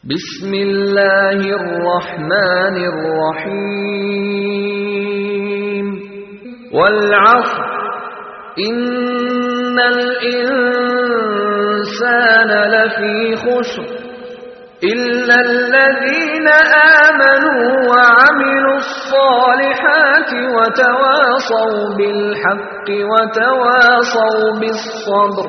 بسم الله الرحمن الرحيم والعصر إن الإنسان لفي خسر إلا الذين آمنوا وعملوا الصالحات وتواصوا بالحق وتواصوا بالصبر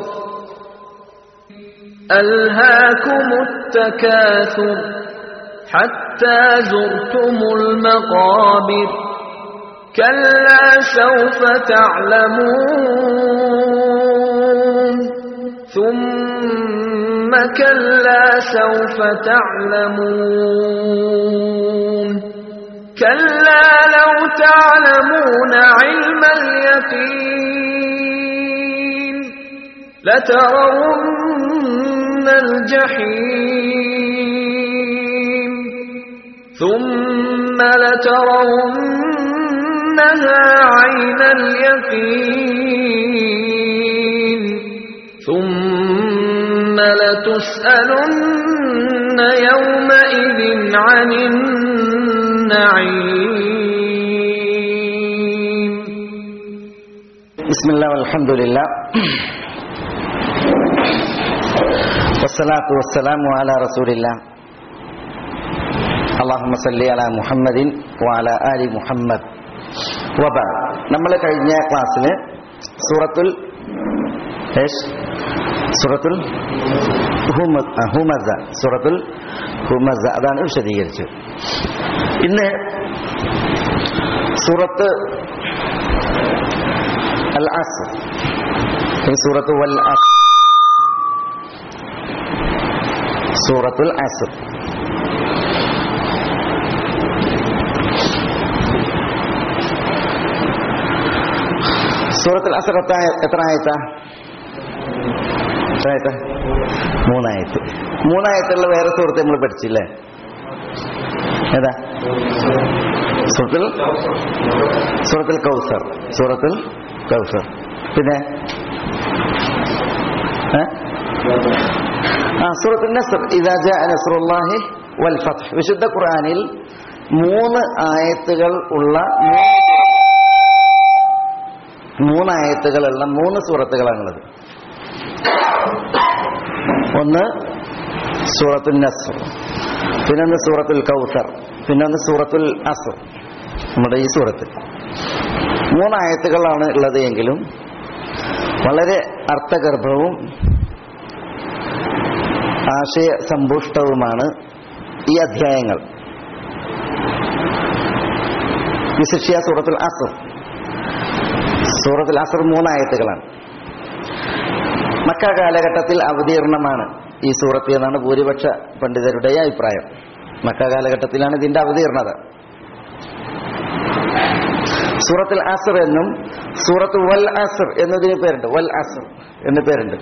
ألهاكم التكاثر حتى زرتم المقابر كلا سوف تعلمون ثم كلا سوف تعلمون كلا لو تعلمون علم اليقين لترون الجحيم ثم لترونها عين اليقين ثم لتسألن يومئذ عن النعيم بسم الله والحمد لله والصلاة والسلام على رسول الله اللهم صل على محمد وعلى آل محمد وبعد നമ്മൾ കഴിഞ്ഞ ക്ലാസ്സിൽ സൂറത്തുൽ ഏഷ് സൂറത്തുൽ ഹുമ- ആ, ഹുമസ സൂറത്തുൽ ഹുമസ അതാണ് വിശദീകരിച്ചത് ഇന്ന് സൂറത്ത് അൽ അസ് ഈ സൂറത്ത് വൽ അസ് സൂറത്തുൽ അസ് സൂറത്തുൽ അസർ എത്ര എത്ര ആയത്താ എത്ര ആയത്ത മൂന്നായത്ത് മൂന്നായത്തുള്ള വേറെ സൂറത്ത് നമ്മൾ പഠിച്ചില്ലേ ഏതാ സൂറത്തുൽ സൂറത്തുൽ കൗസർ സൂറത്തുൽ കൗസർ പിന്നെ ഏ? ആ സൂറത്തുൽ നസ്ർ ഇദാ ജാഅ നസ്റുല്ലാഹി വൽ ഫത്ഹ് വിശുദ്ധ ഖുർആനിൽ മൂന്ന് ആയത്തുകൾ ഉള്ള മൂന്ന് മൂന്ന് ആയത്തുകളുള്ള മൂന്ന് സൂറത്തുകളാണുള്ളത് ഒന്ന് സൂറത്തുൽ നസ്ർ പിന്നൊന്ന് സൂറത്തുൽ കൗസർ പിന്നൊന്ന് സൂറത്തുൽ അസ്ർ നമ്മുടെ ഈ സൂറത്ത് മൂന്നായത്തുകളാണ് ഉള്ളത് എങ്കിലും വളരെ അർത്ഥഗർഭവും ആശയ സമ്പുഷ്ടവുമാണ് ഈ അധ്യായങ്ങൾ വിശിഷ്യ സൂറത്തുൽ അസർ സൂറത്തുൽ അസർ മൂന്നായത്തുകളാണ് മക്ക കാലഘട്ടത്തിൽ അവതീർണമാണ് ഈ സൂറത്ത് എന്നാണ് ഭൂരിപക്ഷ പണ്ഡിതരുടെ അഭിപ്രായം മക്ക കാലഘട്ടത്തിലാണ് ഇതിന്റെ അവതീർണത സൂറത്തുൽ അസർ എന്നും സൂറത്ത് വൽ അസർ എന്നതിന് പേരുണ്ട് വൽ അസർ എന്ന് പേരുണ്ട്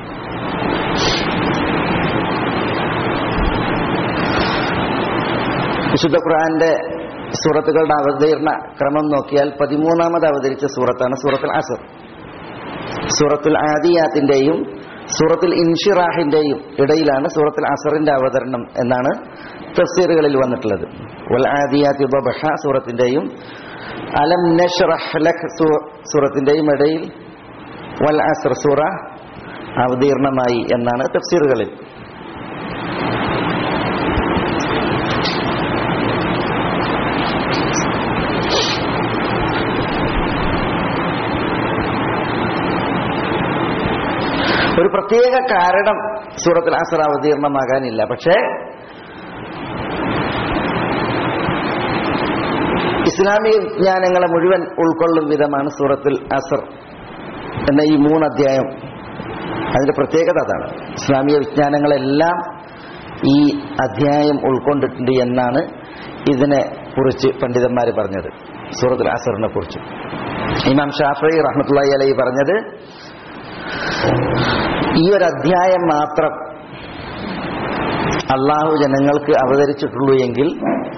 വിശുദ്ധ ഖുർആന്റെ സൂറത്തുകളുടെ അവതീർണ ക്രമം നോക്കിയാൽ പതിമൂന്നാമത് അവതരിച്ച സൂറത്താണ് സൂറത്തുൽ അസർ സൂറത്തുൽ ആദിയാത്തിന്റെയും സൂറത്തുൽ ഇൻഷിറാഹിന്റെയും ഇടയിലാണ് സൂറത്തുൽ അസറിന്റെ അവതരണം എന്നാണ് തഫ്സീറുകളിൽ വന്നിട്ടുള്ളത് വൽ ആദിയാത്തി ബബഹ സൂറത്തിന്റെയും അലം നഷ്റഹ് ലക് സൂ- സൂറത്തിന്റെയും ഇടയിൽ വൽ അസർ സൂറ അവതീർണമായി എന്നാണ് തഫ്സീറുകളിൽ ഒരു പ്രത്യേക കാരണം സൂറത്തുൽ അസർ അവതീർണമാകാനില്ല പക്ഷേ ഇസ്ലാമിക ജ്ഞാനങ്ങളെ മുഴുവൻ ഉൾക്കൊള്ളും വിധമാണ് സൂറത്തുൽ അസർ എന്ന ഈ മൂന്ന് അധ്യായം അതിന്റെ പ്രത്യേകത അതാണ് ഇസ്ലാമിക വിജ്ഞാനങ്ങളെല്ലാം ഈ അധ്യായം ഉൾക്കൊണ്ടിട്ടുണ്ട് എന്നാണ് ഇതിനെ കുറിച്ച് പണ്ഡിതന്മാർ പറഞ്ഞത് സൂറത്തുൽ അസറിനെ കുറിച്ച് ഇമാം ഷാഫി റഹ്മത്തുള്ളി അലൈ പറഞ്ഞത് ഈ ഒരു അധ്യായം മാത്രം അള്ളാഹു ജനങ്ങൾക്ക് അവതരിച്ചിട്ടുള്ളൂ എങ്കിൽ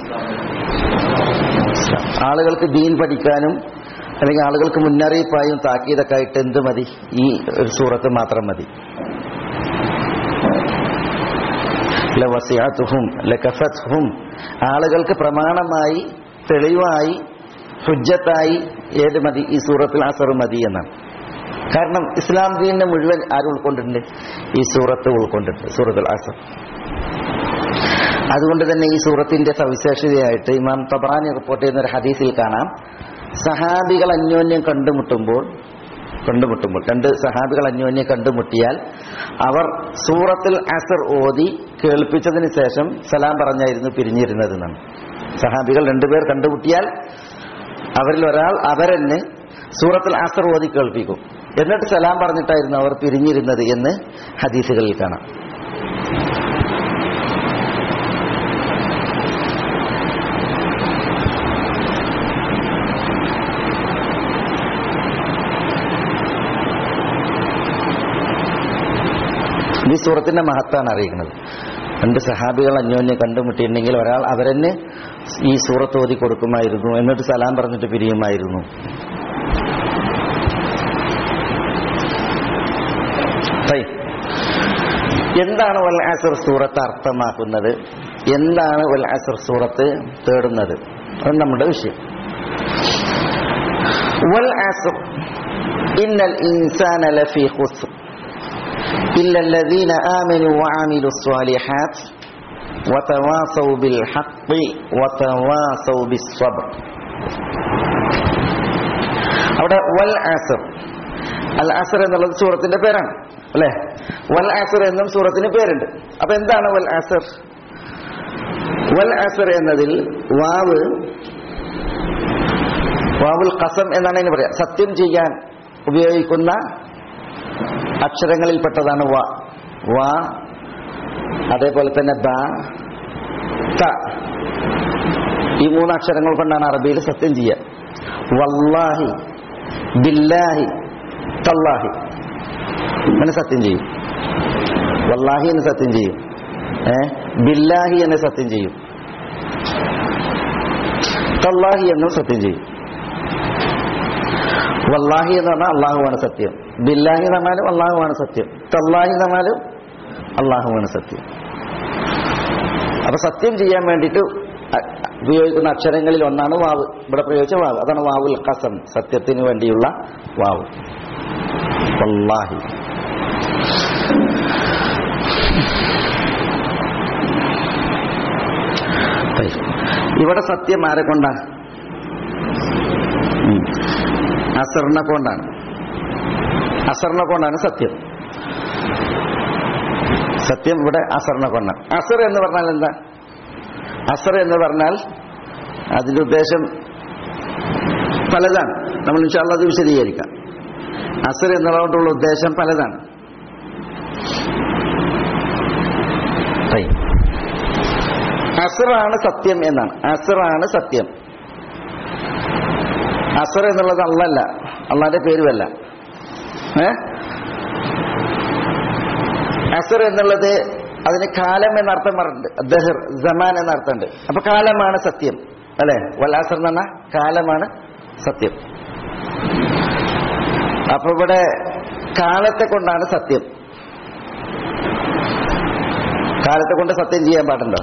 ആളുകൾക്ക് ദീൻ പഠിക്കാനും അല്ലെങ്കിൽ ആളുകൾക്ക് മുന്നറിയിപ്പായും താക്കീതൊക്കെ ആയിട്ട് എന്ത് മതി ഈ ഒരു സൂറത്ത് മാത്രം മതി ലവസിഅതുഹും ലകഫത്ഹും ആളുകൾക്ക് പ്രമാണമായി തെളിവായി ഹുജ്ജത്തായി ഏത് മതി ഈ സൂറത്തിൽ അസർ മതി എന്നാണ് കാരണം ഇസ്ലാം ദീനിനെ മുഴുവൻ ആരും ഉൾക്കൊണ്ടിട്ടുണ്ട് ഈ സൂറത്ത് ഉൾക്കൊണ്ടിട്ടുണ്ട് സൂറത്തുൽ അസർ അതുകൊണ്ട് തന്നെ ഈ സൂറത്തിന്റെ സവിശേഷതയായിട്ട് ഇമാം തബറാനി റിപ്പോർട്ട് ചെയ്യുന്ന ഒരു ഹദീസിൽ കാണാം സഹാബികൾ അന്യോന്യം കണ്ടുമുട്ടുമ്പോൾ കണ്ടുമുട്ടുമ്പോൾ രണ്ട് സഹാബികൾ അന്യോന്യം കണ്ടുമുട്ടിയാൽ അവർ സൂറത്തിൽ അസർ ഓതി കേൾപ്പിച്ചതിന് ശേഷം സലാം പറഞ്ഞായിരുന്നു പിരിഞ്ഞിരുന്നതെന്നാണ് സഹാബികൾ രണ്ടുപേർ കണ്ടുമുട്ടിയാൽ അവരിൽ ഒരാൾ അവരെന്നെ സൂറത്തിൽ അസർ ഓതി കേൾപ്പിക്കും എന്നിട്ട് സലാം പറഞ്ഞിട്ടായിരുന്നു അവർ പിരിഞ്ഞിരുന്നത് എന്ന് ഹദീസുകളിൽ കാണാം ഈ സൂറത്തിന്റെ മഹത്താണ് അറിയിക്കുന്നത് രണ്ട് സഹാബികൾ അന്യോന്യം കണ്ടുമുട്ടിയിട്ടുണ്ടെങ്കിൽ ഒരാൾ അവരെന്നെ ഈ സൂറത്ത് ഓതി കൊടുക്കുമായിരുന്നു എന്നിട്ട് സലാം പറഞ്ഞിട്ട് പിരിയുമായിരുന്നു طيب. എന്താണ് വൽ അസർ സൂറത്ത് അർത്ഥമാക്കുന്നത് എന്താണ് വൽ അസർ സൂറത്ത് തേടുന്നത് അത് നമ്മുടെ വിഷയം വൽ അസർ ഇന്നൽ ഇൻസാന ലഫീ ഖുസ്ർ إلا الذين آمنوا وعملوا الصالحات وتواصوا بالحق وتواصوا بالصبر അവിടെ വൽ ആസർ അൽ ആസർ എന്നുള്ളത് സൂറത്തിന്റെ പേരാണ് അല്ലെ വൽ ആസർ എന്നും സൂറത്തിന് പേരുണ്ട് അപ്പൊ എന്താണ് വൽ ആസർ വൽ ആസർ എന്നതിൽ വാവ് വാവുൽ ഖസം എന്നാണ് അതിന് പറയാം സത്യം ചെയ്യാൻ ഉപയോഗിക്കുന്ന അക്ഷരങ്ങളിൽപ്പെട്ടതാണ് വ വ അതേപോലെ തന്നെ ബ ത ഈ മൂന്ന് അക്ഷരങ്ങൾ കൊണ്ടാണ് അറബിയിൽ സത്യം ചെയ്യുക വല്ലാഹി ബില്ലാഹി തല്ലാഹി അങ്ങനെ സത്യം ചെയ്യും വല്ലാഹി എന്ന് സത്യം ചെയ്യും ഏ ബില്ലാഹി എന്ന് സത്യം ചെയ്യും തല്ലാഹി എന്നും സത്യം ചെയ്യും വല്ലാഹി എന്ന് പറഞ്ഞാൽ അള്ളാഹുവാണ് സത്യം ബില്ലാഹി എന്ന് പറഞ്ഞാലും അള്ളാഹുവാണ് സത്യം തല്ലാഹി എന്ന് പറഞ്ഞാലും അള്ളാഹുവാണ് സത്യം അപ്പൊ സത്യം ചെയ്യാൻ വേണ്ടിയിട്ട് അ- ഉപയോഗിക്കുന്ന അക്ഷരങ്ങളിൽ ഒന്നാണ് വാവ് ഇവിടെ പ്രയോഗിച്ച വാവ് അതാണ് വാവുൽ ഖസം സത്യത്തിന് വേണ്ടിയുള്ള വാവ് വല്ലാഹി طيب. ഇവിടെ സത്യം ആരെ കൊണ്ടാണ് ഉം. അസറിനെ കൊണ്ടാണ് അസറിനെ കൊണ്ടാണ് സത്യം സത്യം ഇവിടെ അസറിനെ കൊണ്ടാണ് അസർ എന്ന് പറഞ്ഞാൽ എന്താ അസർ എന്ന് പറഞ്ഞാൽ അതിന്റെ ഉദ്ദേശം പലതാണ് നമ്മൾ ഇൻഷാല്ല അത് വിശദീകരിക്കാം അസർ എന്നുള്ളതുകൊണ്ടുള്ള ഉദ്ദേശം പലതാണ് ഐ. അസറാണ് സത്യം എന്നാണ് അസറാണ് സത്യം അസർ എന്നുള്ളത് അള്ളല്ല അള്ളാന്റെ പേരുമല്ല ഏ അസർ എന്നുള്ളത് അതിന് കാലം എന്നർത്ഥം പറഞ്ഞിട്ടുണ്ട് ദഹർ ജമാൻ എന്നർത്ഥമുണ്ട് അപ്പൊ കാലമാണ് സത്യം അല്ലെ വല്ലാസർ എന്ന് പറഞ്ഞാൽ കാലമാണ് സത്യം അപ്പൊ ഇവിടെ കാലത്തെ കൊണ്ടാണ് സത്യം കാലത്തെ കൊണ്ട് സത്യം ചെയ്യാൻ പാടുണ്ടോ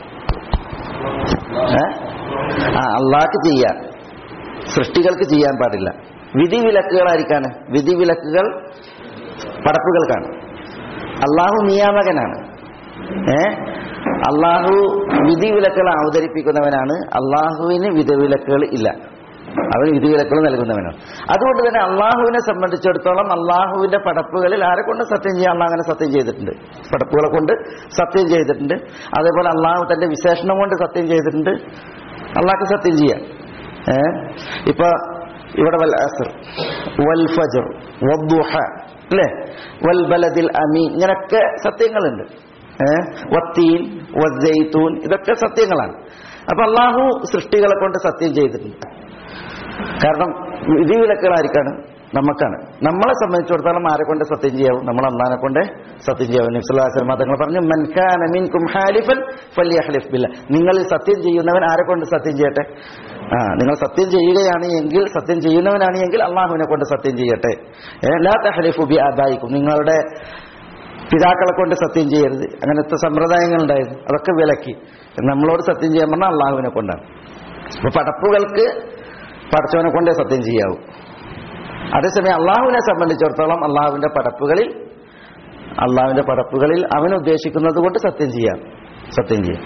ഏ ആ അള്ളാഹ്ക്ക് ചെയ്യാം സൃഷ്ടികൾക്ക് ചെയ്യാൻ പാടില്ല വിധിവിലക്കുകളായിരിക്കാണ് വിധിവിലക്കുകൾ പടപ്പുകൾക്കാണ് അള്ളാഹു നിയാമകനാണ് ഏ അള്ളാഹു വിധിവിലക്കുകൾ അവതരിപ്പിക്കുന്നവനാണ് അള്ളാഹുവിന് വിധിവിലക്കുകൾ ഇല്ല അവന് വിധിവിലക്കുകൾ നൽകുന്നവനാണ് അതുകൊണ്ട് തന്നെ അള്ളാഹുവിനെ സംബന്ധിച്ചിടത്തോളം അള്ളാഹുവിന്റെ പടപ്പുകളിൽ ആരെ കൊണ്ട് സത്യം ചെയ്യാൻ അള്ളാഹ് അങ്ങനെ സത്യം ചെയ്തിട്ടുണ്ട് പടപ്പുകളെ കൊണ്ട് സത്യം ചെയ്തിട്ടുണ്ട് അതേപോലെ അള്ളാഹു തന്റെ വിശേഷണം കൊണ്ട് സത്യം ചെയ്തിട്ടുണ്ട് അള്ളാഹ്ക്ക് സത്യം ചെയ്യാം ഏ ഇപ്പൊ ഇവിടെ വൽ അസർ വൽ ഫജർ വദ്ദുഹ അല്ലേ വൽ ബലദിൽ അമീൻ ഇങ്ങനൊക്കെ സത്യങ്ങളുണ്ട് ഏ വത്തീൻ വസ്സൈത്തൂൻ ഇതൊക്കെ സത്യങ്ങളാണ് അപ്പൊ അള്ളാഹു സൃഷ്ടികളെ കൊണ്ട് സത്യം ചെയ്തിട്ടുണ്ട് കാരണം വിധിവിലക്കുകളായിരിക്കാണ് നമുക്കാണ് നമ്മളെ സംബന്ധിച്ചിടത്തോളം ആരെ കൊണ്ട് സത്യം ചെയ്യാവും നമ്മൾ അള്ളാനെ കൊണ്ട് സത്യം ചെയ്യാവും നിസ്ലാസ്ലം തങ്ങൾ പറഞ്ഞു മൻഖാന മിൻകും ഹാലിഫൻ ഫല്യഹ്ലിഫ് ബില്ല നിങ്ങളിൽ സത്യം ചെയ്യുന്നവൻ ആരെ കൊണ്ട് സത്യം ചെയ്യട്ടെ ആ നിങ്ങൾ സത്യം ചെയ്യുകയാണ് എങ്കിൽ സത്യം ചെയ്യുന്നവനാണ് എങ്കിൽ അള്ളാഹുവിനെ കൊണ്ട് സത്യം ചെയ്യട്ടെ ഏ, ലാ തഹ്ലിഫു ബി അബായിക്കും നിങ്ങളുടെ പിതാക്കളെ കൊണ്ട് സത്യം ചെയ്യരുത് അങ്ങനത്തെ സമ്പ്രദായങ്ങൾ ഉണ്ടായിരുന്നു അതൊക്കെ വിലക്കി നമ്മളോട് സത്യം ചെയ്യാൻ പറഞ്ഞാൽ അള്ളാഹുവിനെ കൊണ്ടാണ് അപ്പൊ പടപ്പുകൾക്ക് പടച്ചവനെ കൊണ്ടേ സത്യം ചെയ്യാവൂ അതേസമയം അള്ളാഹുവിനെ സംബന്ധിച്ചിടത്തോളം അള്ളാഹുവിന്റെ പടപ്പുകളിൽ അള്ളാഹുവിന്റെ പടപ്പുകളിൽ അവൻ ഉദ്ദേശിക്കുന്നത് കൊണ്ട് സത്യം ചെയ്യാം സത്യം ചെയ്യാം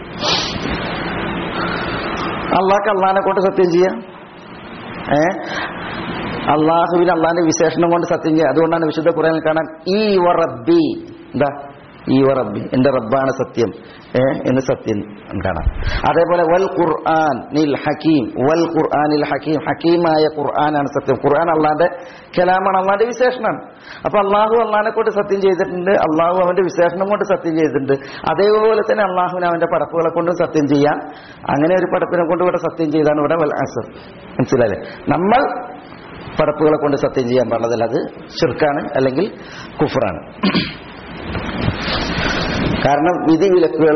അള്ളാഹ്ക്ക് അള്ളാഹിനെ കൊണ്ട് സത്യം ചെയ്യാം ഏ അള്ളാഹുവിന് അള്ളാഹിന്റെ വിശേഷണം കൊണ്ട് സത്യം ചെയ്യാം അതുകൊണ്ടാണ് വിശുദ്ധ ഖുറാനിൽ കാണാൻ ഈ വ റബ്ബി എന്താ ഈ വ റബ്ബി എന്റെ റബ്ബാണ് സത്യം ഏ എന്ന് സത്യം കാണാം അതേപോലെ വൽ ഖുർആൻ നിൽ ഹക്കീം വൽ ഖുർആനിൽ ഹക്കീം ഹക്കീമായ ഖുർആനാണ് സത്യം ഖുർആൻ അള്ളാന്റെ കലാമാണ് അള്ളാന്റെ വിശേഷണമാണ് അപ്പൊ അള്ളാഹു അള്ളാഹിനെ കൊണ്ട് സത്യം ചെയ്തിട്ടുണ്ട് അള്ളാഹു അവന്റെ വിശേഷണം കൊണ്ട് സത്യം ചെയ്തിട്ടുണ്ട് അതേപോലെ തന്നെ അള്ളാഹുവിന് അവന്റെ പടപ്പുകളെ കൊണ്ടും സത്യം ചെയ്യാം അങ്ങനെ ഒരു പടപ്പിനെ കൊണ്ട് ഇവിടെ സത്യം ചെയ്താണ് ഇവിടെ വൽ അസർ മനസ്സിലായില്ലേ നമ്മൾ പടപ്പുകളെ കൊണ്ട് സത്യം ചെയ്യാൻ പാടുള്ളതല്ല അത് ഷിർക്കാണ് അല്ലെങ്കിൽ കുഫറാണ് കാരണം വിധി വിലക്കുകൾ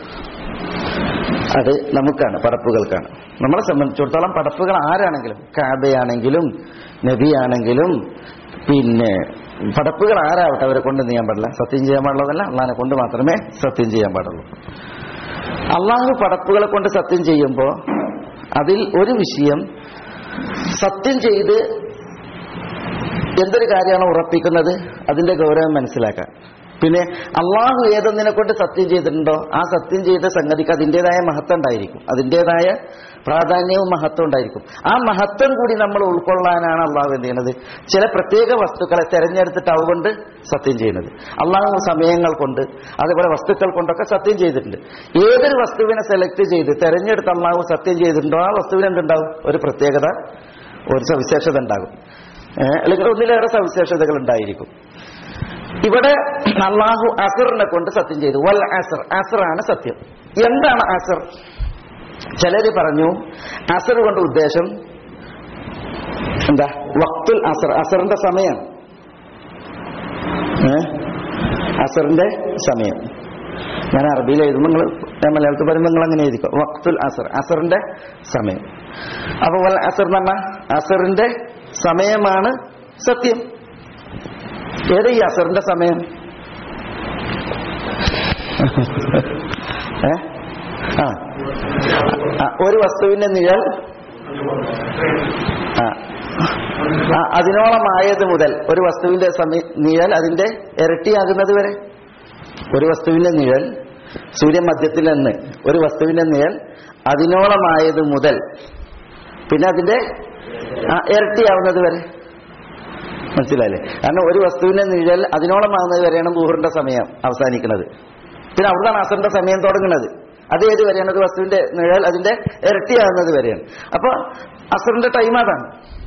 അത് നമുക്കാണ് പടപ്പുകൾക്കാണ് നമ്മളെ സംബന്ധിച്ചിടത്തോളം പടപ്പുകൾ ആരാണെങ്കിലും കാബയാണെങ്കിലും നബിയാണെങ്കിലും പിന്നെ പടപ്പുകൾ ആരാവട്ടെ അവരെ കൊണ്ട് ചെയ്യാൻ പാടില്ല സത്യം ചെയ്യാൻ പാടുള്ളതല്ല അള്ളാഹിനെ കൊണ്ട് മാത്രമേ സത്യം ചെയ്യാൻ പാടുള്ളൂ അള്ളാഹു പടപ്പുകളെ കൊണ്ട് സത്യം ചെയ്യുമ്പോൾ അതിൽ ഒരു വിഷയം സത്യം ചെയ്ത് എന്തൊരു കാര്യമാണ് ഉറപ്പിക്കുന്നത് അതിന്റെ ഗൗരവം മനസ്സിലാക്കാൻ പിന്നെ അള്ളാഹു ഏതൊന്നിനെ കൊണ്ട് സത്യം ചെയ്തിട്ടുണ്ടോ ആ സത്യം ചെയ്ത സംഗതിക്ക് അതിൻ്റെതായ മഹത്വം ഉണ്ടായിരിക്കും അതിൻ്റെതായ പ്രാധാന്യവും മഹത്വം ഉണ്ടായിരിക്കും ആ മഹത്വം കൂടി നമ്മൾ ഉൾക്കൊള്ളാനാണ് അള്ളാഹു എന്ത് ചെയ്യുന്നത് ചില പ്രത്യേക വസ്തുക്കളെ തെരഞ്ഞെടുത്തിട്ട് അതുകൊണ്ട് സത്യം ചെയ്യുന്നത് അള്ളാഹു സമയങ്ങൾ കൊണ്ട് അതേപോലെ വസ്തുക്കൾ കൊണ്ടൊക്കെ സത്യം ചെയ്തിട്ടുണ്ട് ഏതൊരു വസ്തുവിനെ സെലക്ട് ചെയ്ത് തെരഞ്ഞെടുത്ത് അള്ളാഹു സത്യം ചെയ്തിട്ടുണ്ടോ ആ വസ്തുവിന് എന്തുണ്ടാവും ഒരു പ്രത്യേകത ഒരു സവിശേഷത ഉണ്ടാകും ഏഹ് അല്ലെങ്കിൽ ഒന്നിലേറെ സവിശേഷതകൾ ഉണ്ടായിരിക്കും ഇവിടെ അള്ളാഹു അസറിനെ കൊണ്ട് സത്യം ചെയ്തു വൽ അസർ അസറാണ് സത്യം എന്താണ് അസർ ചിലര് പറഞ്ഞു അസർ കൊണ്ട് ഉദ്ദേശം എന്താ വക്തുൽ അസർ അസറിന്റെ സമയം ഏ? അസറിന്റെ സമയം ഞാൻ അറബിയിൽ എഴുതുമ്പോൾ നിങ്ങൾ ഞാൻ മലയാളത്തിൽ പറയുമ്പോൾ നിങ്ങൾ അങ്ങനെ എഴുതിക്കോ വക്തുൽ അസർ അസറിന്റെ സമയം അപ്പൊ വൽ അസർ എന്ന് പറഞ്ഞാൽ അസറിന്റെ സമയമാണ് സത്യം ഏത് ഈ അസറിന്റെ സമയം ഏ ആ ആ, ഒരു വസ്തുവിന്റെ നിഴൽ ആ ആ, അതിനോളമായത് മുതൽ ഒരു വസ്തുവിന്റെ സമയ നിഴൽ അതിന്റെ ഇരട്ടിയാകുന്നത് വരെ ഒരു വസ്തുവിന്റെ നിഴൽ സൂര്യമധ്യത്തിൽ നിന്ന് ഒരു വസ്തുവിന്റെ നിഴൽ അതിനോളമായത് മുതൽ പിന്നെ അതിന്റെ ആ, ഇരട്ടിയാവുന്നത് വരെ മനസ്സിലായില്ലേ കാരണം ഒരു വസ്തുവിന്റെ നിഴൽ അതിനോളമാകുന്നത് വരെയാണ് ബൂഹറിന്റെ സമയം അവസാനിക്കുന്നത് പിന്നെ അവിടുന്നാണ് അസറിന്റെ സമയം തുടങ്ങുന്നത് അത് ഏത് വരെയാണ് ഒരു വസ്തുവിന്റെ നിഴൽ അതിന്റെ ഇരട്ടിയാകുന്നത് വരെയാണ് അപ്പൊ അസറിന്റെ ടൈം അതാണ്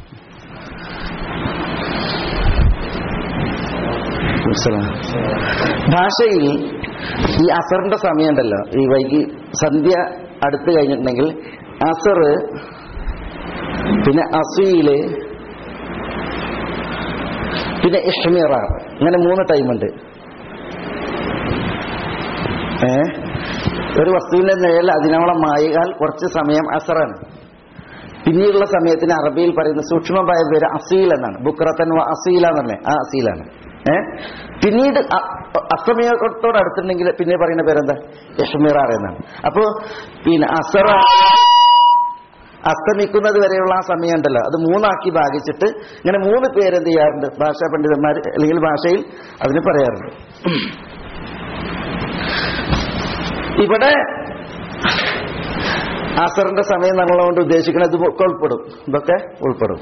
മനസ്സിലായോ? ഭാഷയിൽ ഈ അസറിന്റെ സമയം ഉണ്ടല്ലോ ഈ വൈകി സന്ധ്യ അടുത്ത് കഴിഞ്ഞിട്ടുണ്ടെങ്കിൽ അസർ പിന്നെ അസീല് പിന്നെ ഇഷ്മിറാർ ഇങ്ങനെ മൂന്ന് ടൈമുണ്ട് ഏ ഒരു വസ്തുവിന്റെ നിഴൽ അതിനോളം മായികാൽ കുറച്ച് സമയം അസറാണ് പിന്നീടുള്ള സമയത്തിന് അറബിയിൽ പറയുന്ന സൂക്ഷ്മമായ പേര് അസീൽ എന്നാണ് ബുക്രത്തൻ വ അസീല എന്നല്ലേ ആ അസീലാണ് ഏ പിന്നീട് അ- അസ്തമയത്തോട് അടുത്തുണ്ടെങ്കിൽ പിന്നെ പറയുന്ന പേരെന്താ ഇഷ്മിറാർ എന്നാണ് അപ്പോ പിന്നെ അസറ അസ്തമിക്കുന്നത് വരെയുള്ള ആ സമയം ഉണ്ടല്ലോ അത് മൂന്നാക്കി ഭാഗിച്ചിട്ട് ഇങ്ങനെ മൂന്ന് പേരെന്ത് ചെയ്യാറുണ്ട് ഭാഷാ പണ്ഡിതന്മാർ അല്ലെങ്കിൽ ഭാഷയിൽ അതിന് പറയാറുണ്ട് ഇവിടെ അസറിന്റെ സമയം നമ്മളതുകൊണ്ട് ഉദ്ദേശിക്കുന്നത് ഇതൊക്കെ ഉൾപ്പെടും ഇതൊക്കെ ഉൾപ്പെടും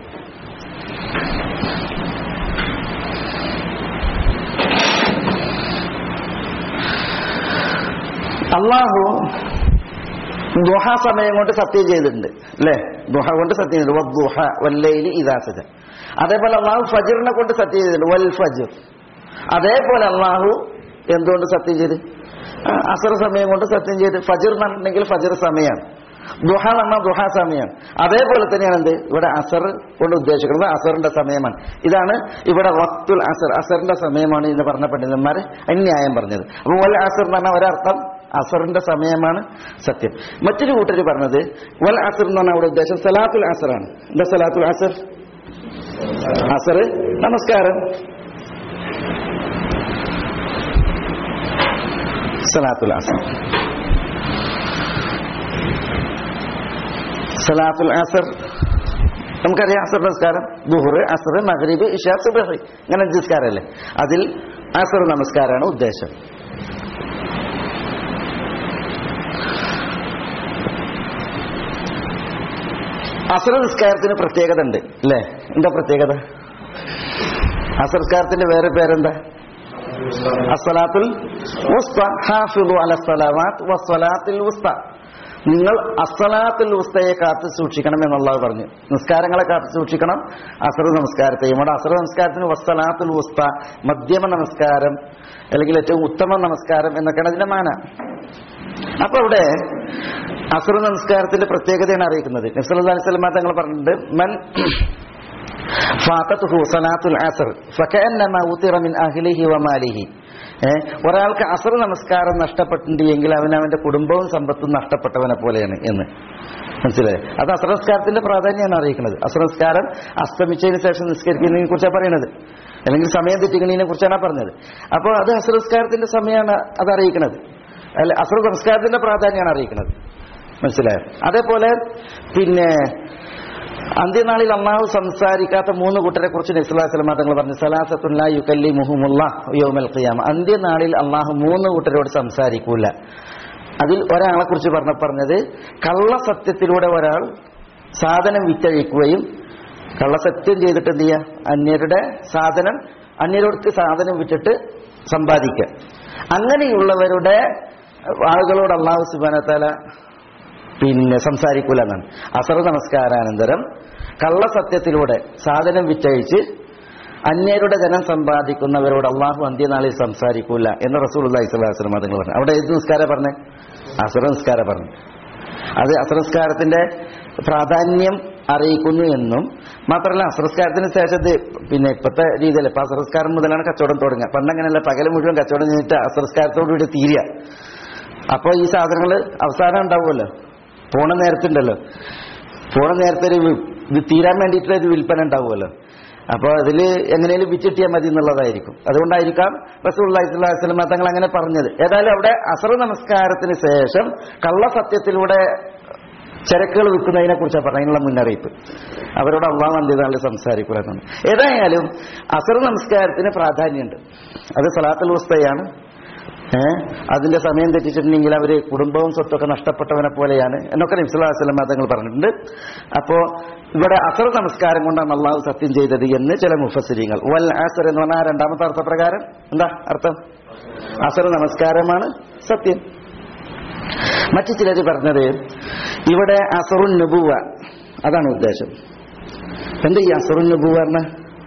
അള്ളാഹു ദുഹ സമയം കൊണ്ട് സത്യം ചെയ്തിട്ടുണ്ട് അല്ലേ ദുഹ കൊണ്ട് സത്യം ചെയ്തിട്ടുണ്ട് വദ്ദുഹ വല്ലൈലി ഇദാ സജ അതേപോലെ അള്ളാഹു ഫജിറിനെ കൊണ്ട് സത്യം ചെയ്തിട്ടുണ്ട് വൽ ഫജിർ അതേപോലെ അള്ളാഹു എന്തുകൊണ്ട് സത്യം ചെയ്ത് ആ, അസർ സമയം കൊണ്ട് സത്യം ചെയ്ത് ഫജിർ എന്നുണ്ടെങ്കിൽ ഫജിർ സമയമാണ് ദുഹ എന്ന് പറഞ്ഞാൽ ദുഹ സമയമാണ് അതേപോലെ തന്നെയാണ് എന്ത് ഇവിടെ അസർ കൊണ്ട് ഉദ്ദേശിക്കുന്നത് അസറിന്റെ സമയമാണ് ഇതാണ് ഇവിടെ വക്തുൽ അസർ അസറിന്റെ സമയമാണ് എന്ന് പറഞ്ഞ പണ്ഡിതന്മാർ അന്യായം പറഞ്ഞത് അപ്പൊ വൽ അസർ എന്ന് പറഞ്ഞാൽ ഒരർത്ഥം അസറിന്റെ സമയമാണ് സത്യം മറ്റൊരു കൂട്ടർ പറഞ്ഞത് വൽ അസർ എന്ന് പറഞ്ഞാൽ അവിടെ ഉദ്ദേശം സലാത്തുൽ അസറാണ് എന്താ സലാത്തുൽ അസർ അസർ നമസ്കാരം സലാത്തുൽ അസർ സലാത്തുൽ അസർ നമുക്കറിയാം അസർ നമസ്കാരം ദുഹർ അസർ മഗ്രിബ് ഇഷാ സുബഹ് ഇങ്ങനെ അഞ്ച് നിസ്കാരമല്ലേ അതിൽ അസർ നമസ്കാരമാണ് ഉദ്ദേശം അസർ നിസ്കാരത്തിന് പ്രത്യേകത ഉണ്ട് അല്ലേ എന്താ പ്രത്യേകത അസർ നിസ്കാരത്തിന്റെ വേറെ പേരെന്താ അസ്സലാത്തുൽ ഉസ്ത ഹാഫിദു അല സ്വലാവാത്ത് വസ്സലാത്തുൽ ഉസ്ത നിങ്ങൾ അസ്സലാത്തുൽ ഉസ്തയെ കാത്തു സൂക്ഷിക്കണം എന്നുള്ളത് പറഞ്ഞു നിസ്കാരങ്ങളെ കാത്തു സൂക്ഷിക്കണം അസർ നമസ്കാരത്തെയും അവിടെ അസർ നമസ്കാരത്തിന് വസ്സലാത്തുൽ ഉസ്ത മധ്യമ നമസ്കാരം അല്ലെങ്കിൽ ഏറ്റവും ഉത്തമ നമസ്കാരം എന്നൊക്കെയാണ് അതിന്റെ മാന അപ്പൊ അവിടെ അസർ നമസ്കാരത്തിന്റെ പ്രത്യേകതയാണ് അറിയിക്കുന്നത് നബ്സല്ലാ അലൈഹി സ്വലമ തങ്ങൾ പറഞ്ഞിട്ടുണ്ട് മൻ ഫാത്തത്തുഹു സലാത്തുൽ അസർ ഫകഅന്നമാ ഉതിറ മിൻ അഹ്ലിഹി വമാലിഹി ഏ, ഒരാൾക്ക് അസർ നമസ്കാരം നഷ്ടപ്പെട്ടിട്ടുണ്ട് എങ്കിൽ അവൻ അവന്റെ കുടുംബവും സമ്പത്തും നഷ്ടപ്പെട്ടവനെ പോലെയാണ് എന്ന് മനസ്സിലായി അത് അസർ നമസ്കാരത്തിന്റെ പ്രാധാന്യമാണ് അറിയിക്കുന്നത് അസർ നമസ്കാരം അസ്തമിച്ചതിന് ശേഷം നിസ്കരിക്കുന്നതിനെ കുറിച്ചാണ് പറയുന്നത് അല്ലെങ്കിൽ സമയം തെറ്റിക്കുന്നതിനെ കുറിച്ചാണ് പറഞ്ഞത് അപ്പോൾ അത് അസർ നമസ്കാരത്തിന്റെ സമയമാണ് അത് അറിയിക്കുന്നത് അല്ല അസർ നമസ്കാരത്തിന്റെ പ്രാധാന്യമാണ് അറിയിക്കുന്നത് മനസ്സിലായോ അതേപോലെ പിന്നെ അന്ത്യനാളിൽ അള്ളാഹു സംസാരിക്കാത്ത മൂന്ന് കൂട്ടരെ കുറിച്ച് നബ്സുല്ലാസ്ലമ തങ്ങൾ പറഞ്ഞു സലാസത്തുല്ലാ യുക്കല്ലി മുഹമുല്ല യോമൽ ഖിയാമ അന്ത്യനാളിൽ അള്ളാഹു മൂന്ന് കൂട്ടരോട് സംസാരിക്കൂല അതിൽ ഒരാളെ കുറിച്ച് പറഞ്ഞ പറഞ്ഞത് കള്ളസത്യത്തിലൂടെ ഒരാൾ സാധനം വിറ്റഴിക്കുകയും കള്ളസത്യം ചെയ്തിട്ട് എന്ത് ചെയ്യുക അന്യരുടെ സാധനം അന്യരോടത്ത് സാധനം വിറ്റിട്ട് സമ്പാദിക്കുക അങ്ങനെയുള്ളവരുടെ ആളുകളോട് അള്ളാഹു സുബാനത്താല പിന്നെ സംസാരിക്കൂല എന്നാണ് അസർ നമസ്കാരാനന്തരം കള്ളസത്യത്തിലൂടെ സാധനം വിറ്റഴിച്ച് അന്യരുടെ ധനം സമ്പാദിക്കുന്നവരോട് അള്ളാഹു അന്ത്യനാളിൽ സംസാരിക്കൂല എന്ന് റസൂൽ അള്ളാഹി സ്വലാസ്ലം അതുങ്ങൾ പറഞ്ഞു അവിടെ ഏത് നിസ്കാരം പറഞ്ഞു അസർ നിസ്കാരം പറഞ്ഞു അത് അസർ നിസ്കാരത്തിന്റെ പ്രാധാന്യം അറിയിക്കുന്നു എന്നും മാത്രമല്ല അസറസ്കാരത്തിന് ശേഷം ഇത് പിന്നെ ഇപ്പോഴത്തെ രീതിയിൽ ഇപ്പൊ അസറസ്കാരം മുതലാണ് കച്ചവടം തുടങ്ങുക പണ്ടങ്ങനെയല്ല പകല് മുഴുവൻ കച്ചവടം ചെയ്തിട്ട് അസറസ്കാരത്തോടുകൂടി തീരുക അപ്പോൾ ഈ സാധനങ്ങൾ അവസാനം ഉണ്ടാവുമല്ലോ പോണ നേരത്തുണ്ടല്ലോ പോണ നേരത്തെ ഒരു വി- ഇത് തീരാൻ വേണ്ടിയിട്ടുള്ള ഒരു വിൽപ്പന ഉണ്ടാവുമല്ലോ അപ്പോൾ അതിൽ എങ്ങനെയും വിറ്റിട്ടിയാൽ മതി എന്നുള്ളതായിരിക്കും അതുകൊണ്ടായിരിക്കാം റസൂൽ അള്ളാഹിസ്ലാം തങ്ങൾ അങ്ങനെ പറഞ്ഞത് ഏതായാലും അവിടെ അസർ നമസ്കാരത്തിന് ശേഷം കള്ളസത്യത്തിലൂടെ ചരക്കുകൾ വിൽക്കുന്നതിനെ കുറിച്ചാണ് പറഞ്ഞതിനുള്ള മുന്നറിയിപ്പ് അവരോട് അള്ളാഹ് അന്ത്യനാളിൽ സംസാരിക്കുമെന്നാണ് ഏതായാലും അസർ നമസ്കാരത്തിന് പ്രാധാന്യമുണ്ട് അത് സലാത്തുൽ വസ്തയാണ് ഏഹ് അതിന്റെ സമയം തെറ്റിച്ചിട്ടുണ്ടെങ്കിൽ അവര് കുടുംബവും സ്വത്തൊക്കെ നഷ്ടപ്പെട്ടവനെ പോലെയാണ് എന്നൊക്കെ നബ്സുല്ലാസ്ലം തങ്ങൾ പറഞ്ഞിട്ടുണ്ട് അപ്പോ ഇവിടെ അസർ നമസ്കാരം കൊണ്ടാണ് അള്ളാഹു സത്യം ചെയ്തത് എന്ന് ചില മുഫസിരിങ്ങൾ വൽ അസർ എന്ന് പറഞ്ഞാൽ ആ രണ്ടാമത്തെ അർത്ഥപ്രകാരം എന്താ അർത്ഥം അസർ നമസ്കാരമാണ് സത്യം മറ്റു ചിലർ പറഞ്ഞത് ഇവിടെ അസറുൻ നുബുവ അതാണ് ഉദ്ദേശം എന്താ ഈ അസറുൻ നുബുവ പറഞ്ഞ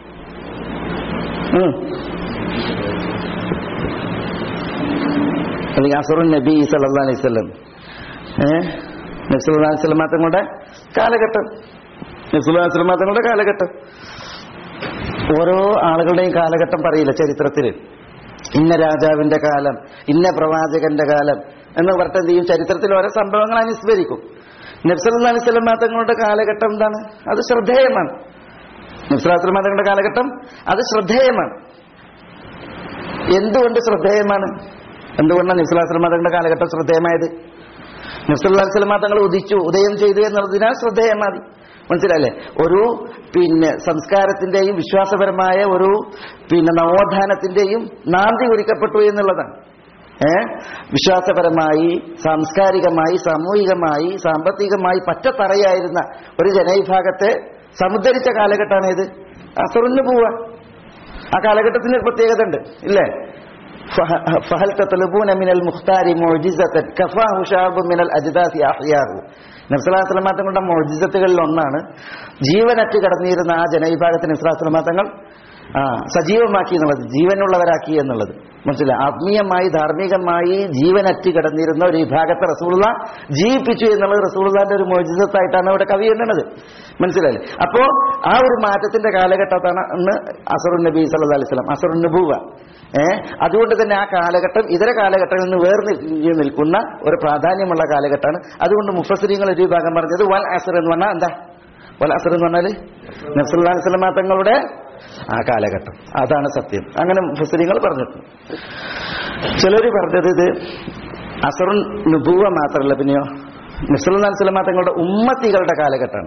അല്ലെങ്കിൽ അസറുൻ നബി സല്ലാ അലൈഹി സ്വലം ഏഹ് നബ്സുല്ലാ സ്വലം തങ്ങളുടെ കാലഘട്ടം നബ്സുല്ലാ സ്വലം തങ്ങളുടെ കാലഘട്ടം ഓരോ ആളുകളുടെയും കാലഘട്ടം പറയില്ല ചരിത്രത്തിൽ ഇന്ന രാജാവിന്റെ കാലം ഇന്ന പ്രവാചകന്റെ കാലം എന്ന് പറഞ്ഞിട്ട് എന്ത് ചെയ്യും ചരിത്രത്തിൽ ഓരോ സംഭവങ്ങൾ അനുസ്മരിക്കും നബ്സല്ലാ അലൈഹി സ്വലം തങ്ങളുടെ കാലഘട്ടം എന്താണ് അത് ശ്രദ്ധേയമാണ് നബ്സുല്ലാ തങ്ങളുടെ കാലഘട്ടം അത് ശ്രദ്ധേയമാണ് എന്തുകൊണ്ട് ശ്രദ്ധേയമാണ് എന്തുകൊണ്ടാണ് നിസ്ലാസ്ലം തങ്ങളുടെ കാലഘട്ടം ശ്രദ്ധേയമായത് നിസ്ലാസ്ലമ തങ്ങൾ ഉദിച്ചു ഉദയം ചെയ്തു എന്നുള്ളതിനാൽ ശ്രദ്ധേയമാതി മനസ്സിലല്ലേ ഒരു പിന്നെ സംസ്കാരത്തിന്റെയും വിശ്വാസപരമായ ഒരു പിന്നെ നവോത്ഥാനത്തിന്റെയും നാന്തി കുറിക്കപ്പെട്ടു എന്നുള്ളതാണ് ഏ വിശ്വാസപരമായി സാംസ്കാരികമായി സാമൂഹികമായി സാമ്പത്തികമായി പറ്റത്തറയായിരുന്ന ഒരു ജനവിഭാഗത്തെ സമുദ്ധരിച്ച കാലഘട്ടമാണ് ഇത് അസറിന് പോവാ ആ കാലഘട്ടത്തിന് ഒരു പ്രത്യേകത ഉണ്ട് ഇല്ലേ فهل تطلبون من المختار معجزة كفاه شعب من الأجداث أحياه നബ്സലാസ്ലമാ തങ്ങളുടെ മോജിസത്തുകളിൽ ഒന്നാണ് ജീവനറ്റ് കടന്നിരുന്ന ആ ജനവിഭാഗത്തിന് നബ്സലാസ്ലമാ തങ്ങൾ ആ സജീവമാക്കി എന്നുള്ളത് ജീവനുള്ളവരാക്കി എന്നുള്ളത് മനസ്സിലായി ആത്മീയമായി ധാർമ്മികമായി ജീവനറ്റ് കിടന്നിരുന്ന ഒരു വിഭാഗത്തെ റസൂള്ള ജീവിപ്പിച്ചു എന്നുള്ളത് റസൂള്ളാന്റെ ഒരു മോജിസത്തായിട്ടാണ് അവിടെ കവി എണ്ണുന്നത് മനസ്സിലായില്ലേ അപ്പോ ആ ഒരു മാറ്റത്തിന്റെ കാലഘട്ടത്താണ് അന്ന് അസറുൻ നബി സല്ലു അലൈഹി സ്വലം അസറുൻ നബൂവ ഏഹ് അതുകൊണ്ട് തന്നെ ആ കാലഘട്ടം ഇതര കാലഘട്ടങ്ങളിൽ നിന്ന് വേർതിരിഞ്ഞ് നിൽക്കുന്ന ഒരു പ്രാധാന്യമുള്ള കാലഘട്ടമാണ് അതുകൊണ്ട് മുഫസരിങ്ങൾ ഒരു വിഭാഗം പറഞ്ഞത് വൽ അസർ എന്ന് പറഞ്ഞാൽ എന്താ വൽ അസർ എന്ന് പറഞ്ഞാൽ നബ്സുല്ലാ സ്വലമ തങ്ങളുടെ ആ കാലഘട്ടം അതാണ് സത്യം അങ്ങനെ മുഫസരിങ്ങൾ പറഞ്ഞിട്ടുണ്ട് ചിലർ പറഞ്ഞത് ഇത് അസറുൻ നുബൂവ മാത്രമല്ല പിന്നെയോ നിസ്ലാം സ്വലമ തങ്ങളുടെ ഉമ്മത്തികളുടെ കാലഘട്ടമാണ്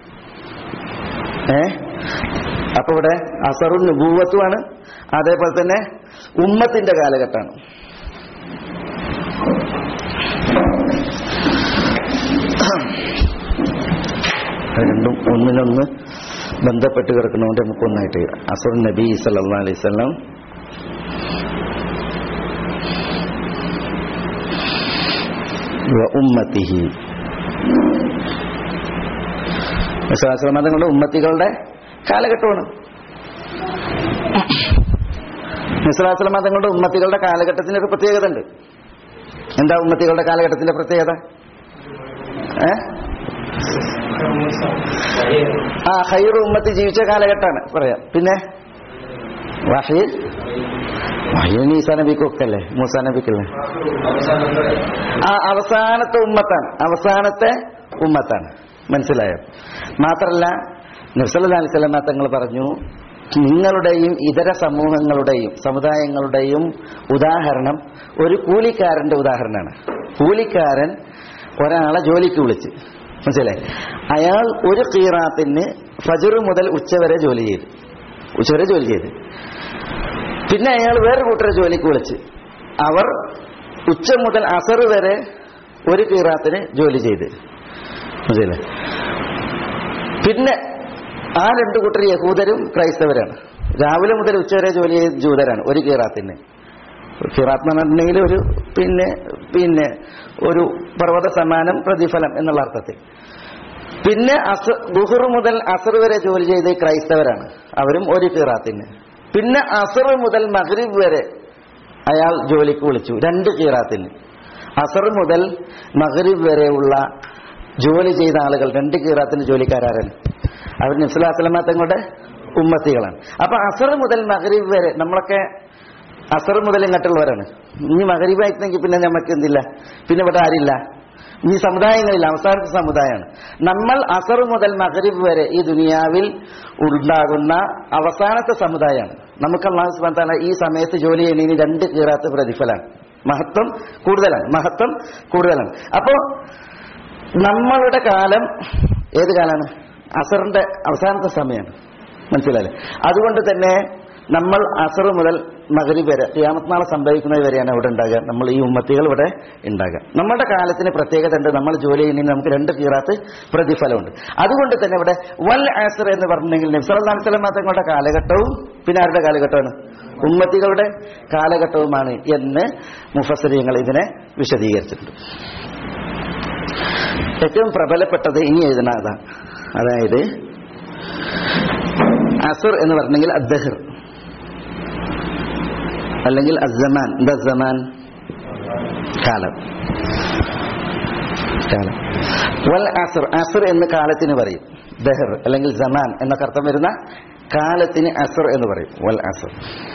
ഏ അപ്പൊ ഇവിടെ അസറുൻ നുബൂവത്തുമാണ് അതേപോലെ തന്നെ ഉമ്മത്തിന്റെ കാലഘട്ടമാണ് രണ്ടും ഒന്നിനൊന്ന് ബന്ധപ്പെട്ട് കിടക്കുന്നതുകൊണ്ട് നമുക്ക് ഒന്നായിട്ട് അസർ നബി സല്ലാ അലൈഹി സ്വലം ഉമ്മത്തിഹി വിശ്വാസമ തങ്ങളുടെ ഉമ്മത്തികളുടെ കാലഘട്ടമാണ് നിസ്ലാസ്ലമ തങ്ങളുടെ ഉമ്മത്തികളുടെ കാലഘട്ടത്തിന് ഒരു പ്രത്യേകത ഉണ്ട് എന്താ ഉമ്മത്തികളുടെ കാലഘട്ടത്തിന്റെ പ്രത്യേകത ഏ ആ ഹൈർ ഉമ്മത്തി ജീവിച്ച കാലഘട്ടമാണ് പറയാം പിന്നെ വഹി വഹി ഈസാ നബിക്കൊക്കെ അല്ലേ മൂസാ നബിക്കല്ലേ ആ അവസാനത്തെ ഉമ്മത്താണ് അവസാനത്തെ ഉമ്മത്താണ് മനസ്സിലായോ മാത്രല്ല നിർസല അലിസ്ലാം തങ്ങൾ പറഞ്ഞു നിങ്ങളുടെയും ഇതര സമൂഹങ്ങളുടെയും സമുദായങ്ങളുടെയും ഉദാഹരണം ഒരു കൂലിക്കാരന്റെ ഉദാഹരണമാണ് കൂലിക്കാരൻ ഒരാളെ ജോലിക്ക് വിളിച്ച് മനസ്സിലായി അയാൾ ഒരു കീറാത്തിന് ഫജർ മുതൽ ഉച്ചവരെ ജോലി ചെയ്തു ഉച്ചവരെ ജോലി ചെയ്ത് പിന്നെ അയാൾ വേറെ കൂട്ടരെ ജോലിക്ക് വിളിച്ച് അവർ ഉച്ച മുതൽ അസർ വരെ ഒരു കീറാത്തിന് ജോലി ചെയ്ത് മനസ്സിലായി പിന്നെ ആ രണ്ടു കൂട്ടർ യഹൂദരും ക്രൈസ്തവരാണ് രാവിലെ മുതൽ ഉച്ചവരെ ജോലി ചെയ്ത് ജൂതരാണ് ഒരു കീറാത്തിന് ഖിറാത്ത് എന്ന് പറഞ്ഞിട്ടുണ്ടെങ്കിൽ ഒരു പിന്നെ പിന്നെ ഒരു പർവ്വത സമാനം പ്രതിഫലം എന്നുള്ള അർത്ഥത്തിൽ പിന്നെ അസ ബുഹർ മുതൽ അസർ വരെ ജോലി ചെയ്ത് ക്രൈസ്തവരാണ് അവരും ഒരു ഖിറാത്തിന് പിന്നെ അസർ മുതൽ മഗ്രിബ് വരെ അയാൾ ജോലിക്ക് വിളിച്ചു രണ്ട് ഖീറാത്തിന് അസർ മുതൽ മഗ്രിബ് വരെയുള്ള ജോലി ചെയ്ത ആളുകൾ രണ്ട് ഖീറാത്തിന് ജോലിക്കാരാണ് അവർ നിസ്ലാസ്ലമ തങ്ങളുടെ ഉമ്മത്തികളാണ് അപ്പൊ അസർ മുതൽ മഗ്രിബ് വരെ നമ്മളൊക്കെ അസർ മുതൽ ഇങ്ങോട്ടുള്ളവരാണ് ഇനി മകരീബായിരുന്നെങ്കിൽ പിന്നെ നമുക്ക് എന്തില്ല പിന്നെ ഇവിടെ ആരില്ല ഈ സമുദായങ്ങളില്ല അവസാനത്തെ സമുദായമാണ് നമ്മൾ അസർ മുതൽ മകരീബ് വരെ ഈ ദുനിയാവിൽ ഉണ്ടാകുന്ന അവസാനത്തെ സമുദായമാണ് നമുക്ക് അള്ളാഹു സുബ്ഹാനഹു വ തആല ഈ സമയത്ത് ജോലി ചെയ്യുന്നതിന് രണ്ട് കീറാത്ത പ്രതിഫലമാണ് മഹത്വം കൂടുതലാണ് മഹത്വം കൂടുതലാണ് അപ്പോ നമ്മളുടെ കാലം ഏത് കാലാണ് അസറിന്റെ അവസാനത്തെ സമയമാണ് മനസ്സിലായില്ലേ അതുകൊണ്ട് തന്നെ നമ്മൾ അസർ മുതൽ മകരീബ് വരെ ഖിയാമത്ത് നാളെ സംഭവിക്കുന്നത് വരെയാണ് ഇവിടെ ഉണ്ടാകുക നമ്മൾ ഈ ഉമ്മത്തികൾ ഇവിടെ ഉണ്ടാകുക നമ്മുടെ കാലത്തിന് പ്രത്യേകത ഉണ്ട് നമ്മൾ ജോലി ചെയ്യുന്നതിന് നമുക്ക് രണ്ട് കീറാത്ത് പ്രതിഫലമുണ്ട് അതുകൊണ്ട് തന്നെ ഇവിടെ വൽ ആസർ എന്ന് പറഞ്ഞെങ്കിൽ നബ്സലാം സ്വലം തങ്ങളുടെ കാലഘട്ടവും പിന്നെ ആരുടെ കാലഘട്ടമാണ് ഉമ്മത്തികളുടെ കാലഘട്ടവുമാണ് എന്ന് മുഫസരിയങ്ങൾ ഇതിനെ വിശദീകരിച്ചിട്ടുണ്ട് ഏറ്റവും പ്രബലപ്പെട്ടത് ഇനി എഴുതുന്ന അതാണ് അതായത് അസുർ എന്ന് പറഞ്ഞെങ്കിൽ അദ്ദഹർ അല്ലെങ്കിൽ അസമാൻ എന്താ സമാൻ കാലം കാലം വൽ അസർ അസർ എന്ന് കാലത്തിന് പറയും ദഹർ അല്ലെങ്കിൽ സമാൻ എന്നൊക്കെ അർത്ഥം വരുന്ന കാലത്തിന് അസർ എന്ന് പറയും വൽ അസർ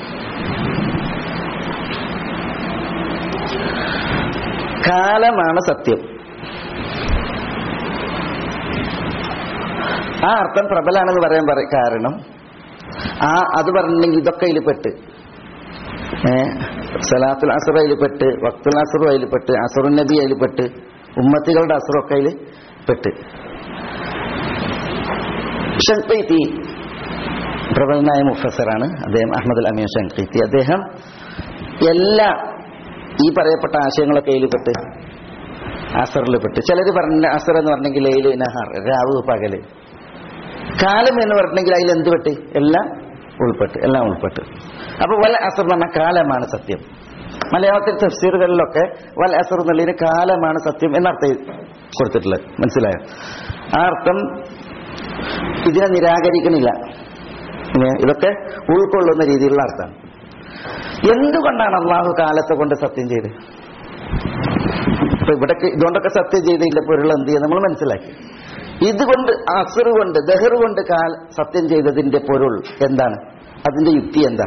കാലമാണ് സത്യം ആ അർത്ഥം പ്രബലാണെന്ന് പറയാൻ പറ കാരണം ആ അത് പറഞ്ഞിട്ടുണ്ടെങ്കിൽ ഇതൊക്കെ ഇതിൽ പെട്ട് ഏ സലാത്തുൽ അസർ അതിൽ പെട്ട് വക്തുൽ അസറും അതിൽ പെട്ട് അസറുൻ നബി അതിൽ പെട്ട് ഉമ്മത്തികളുടെ അസറൊക്കെ അതിൽ പെട്ട് ഷൻഖൈത്തി പ്രബലനായ മുഫസറാണ് അദ്ദേഹം അഹമ്മദ് അൽ അമീൻ ഷൻഖൈത്തി അദ്ദേഹം എല്ലാ ഈ പറയപ്പെട്ട ആശയങ്ങളൊക്കെ അതിൽ പെട്ട് അസറിൽ പെട്ട് ചിലർ പറഞ്ഞ അസർ എന്ന് പറഞ്ഞെങ്കിൽ ലൈല് നഹർ രാവ് പകല് കാലം എന്ന് പറഞ്ഞെങ്കിൽ അതിൽ എന്ത് പെട്ട് എല്ലാം ഉൾപ്പെട്ട് എല്ലാം ഉൾപ്പെട്ട് അപ്പൊ വൽ അസർ എന്ന് പറഞ്ഞ കാലമാണ് സത്യം മലയാളത്തിൽ തഫ്സീറുകളിലൊക്കെ വൽ അസർ എന്നുള്ളതിന് കാലമാണ് സത്യം എന്നർത്ഥം കൊടുത്തിട്ടുള്ളത് മനസ്സിലായോ ആ അർത്ഥം ഇതിനെ നിരാകരിക്കണില്ല ഏ, ഇതൊക്കെ ഉൾക്കൊള്ളുന്ന രീതിയിലുള്ള അർത്ഥമാണ് എന്തുകൊണ്ടാണ് അള്ളാഹു കാലത്തെ കൊണ്ട് സത്യം ചെയ്ത് ഇപ്പൊ ഇവിടെ ഇതുകൊണ്ടൊക്കെ സത്യം ചെയ്തതിന്റെ പൊരുൾ എന്ത് ചെയ്യുക നമ്മൾ മനസ്സിലാക്കി ഇതുകൊണ്ട് അസർ കൊണ്ട് ദഹർ കൊണ്ട് കാൽ സത്യം ചെയ്തതിന്റെ പൊരുൾ എന്താണ് അതിന്റെ യുക്തി എന്താ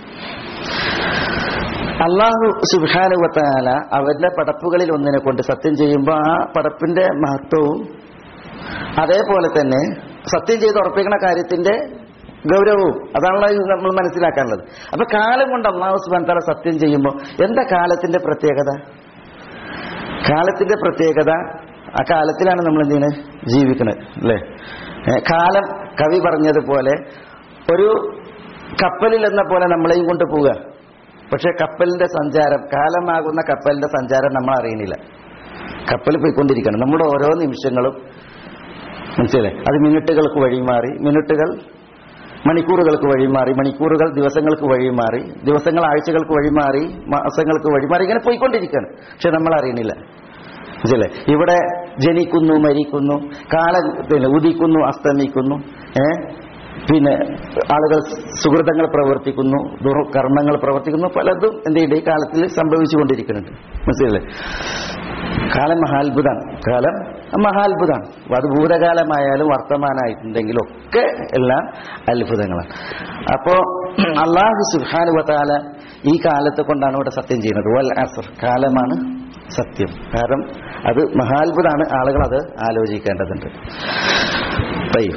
അള്ളാഹു സുബാനുവത്താല അവരുടെ പടപ്പുകളിൽ ഒന്നിനെ കൊണ്ട് സത്യം ചെയ്യുമ്പോൾ ആ പടപ്പിന്റെ മഹത്വവും അതേപോലെ തന്നെ സത്യം ചെയ്ത് ഉറപ്പിക്കുന്ന കാര്യത്തിന്റെ ഗൗരവവും അതാണല്ലോ ഇത് നമ്മൾ മനസ്സിലാക്കാനുള്ളത് അപ്പൊ കാലം കൊണ്ട് അള്ളാഹു സുബാൻ തല സത്യം ചെയ്യുമ്പോൾ എന്താ കാലത്തിന്റെ പ്രത്യേകത കാലത്തിന്റെ പ്രത്യേകത ആ കാലത്തിലാണ് നമ്മൾ എന്തിന് ജീവിക്കുന്നത് അല്ലേ ഏ, കാലം കവി പറഞ്ഞതുപോലെ ഒരു കപ്പലിൽ എന്ന പോലെ നമ്മളെയും കൊണ്ട് പോവുക പക്ഷെ കപ്പലിന്റെ സഞ്ചാരം കാലമാകുന്ന കപ്പലിന്റെ സഞ്ചാരം നമ്മൾ അറിയണില്ല കപ്പൽ പോയിക്കൊണ്ടിരിക്കണം നമ്മുടെ ഓരോ നിമിഷങ്ങളും മനസ്സിലായി അത് മിനിറ്റുകൾക്ക് വഴിമാറി മിനിറ്റുകൾ മണിക്കൂറുകൾക്ക് വഴിമാറി മണിക്കൂറുകൾ ദിവസങ്ങൾക്ക് വഴിമാറി ദിവസങ്ങൾ ആഴ്ചകൾക്ക് വഴിമാറി മാസങ്ങൾക്ക് വഴിമാറി ഇങ്ങനെ പോയിക്കൊണ്ടിരിക്കുകയാണ് പക്ഷെ നമ്മൾ അറിയണില്ല മനസ്സിലെ ഇവിടെ ജനിക്കുന്നു മരിക്കുന്നു കാലം പിന്നെ ഉദിക്കുന്നു അസ്തമിക്കുന്നു ഏ പിന്നെ ആളുകൾ സുഹൃതങ്ങൾ പ്രവർത്തിക്കുന്നു ദുർകർമ്മങ്ങൾ പ്രവർത്തിക്കുന്നു പലതും എന്ത് ചെയ്യുന്നുണ്ട് ഈ കാലത്തിൽ സംഭവിച്ചുകൊണ്ടിരിക്കുന്നുണ്ട് മനസ്സിലല്ലേ കാലം മഹാത്ഭുതമാണ് കാലം മഹാത്ഭുതമാണ് അത് ഭൂതകാലമായാലും വർത്തമാനമായിട്ടുണ്ടെങ്കിലും ഒക്കെ എല്ലാം അത്ഭുതങ്ങളാണ് അപ്പോ അള്ളാഹു സുഹാനുവത്താല ഈ കാലത്തെ കൊണ്ടാണ് ഇവിടെ സത്യം ചെയ്യുന്നത് വൽ അസർ കാലമാണ് സത്യം കാരണം അത് മഹാത്ഭുതമാണ് ആളുകൾ അത് ആലോചിക്കേണ്ടതുണ്ട് طيب.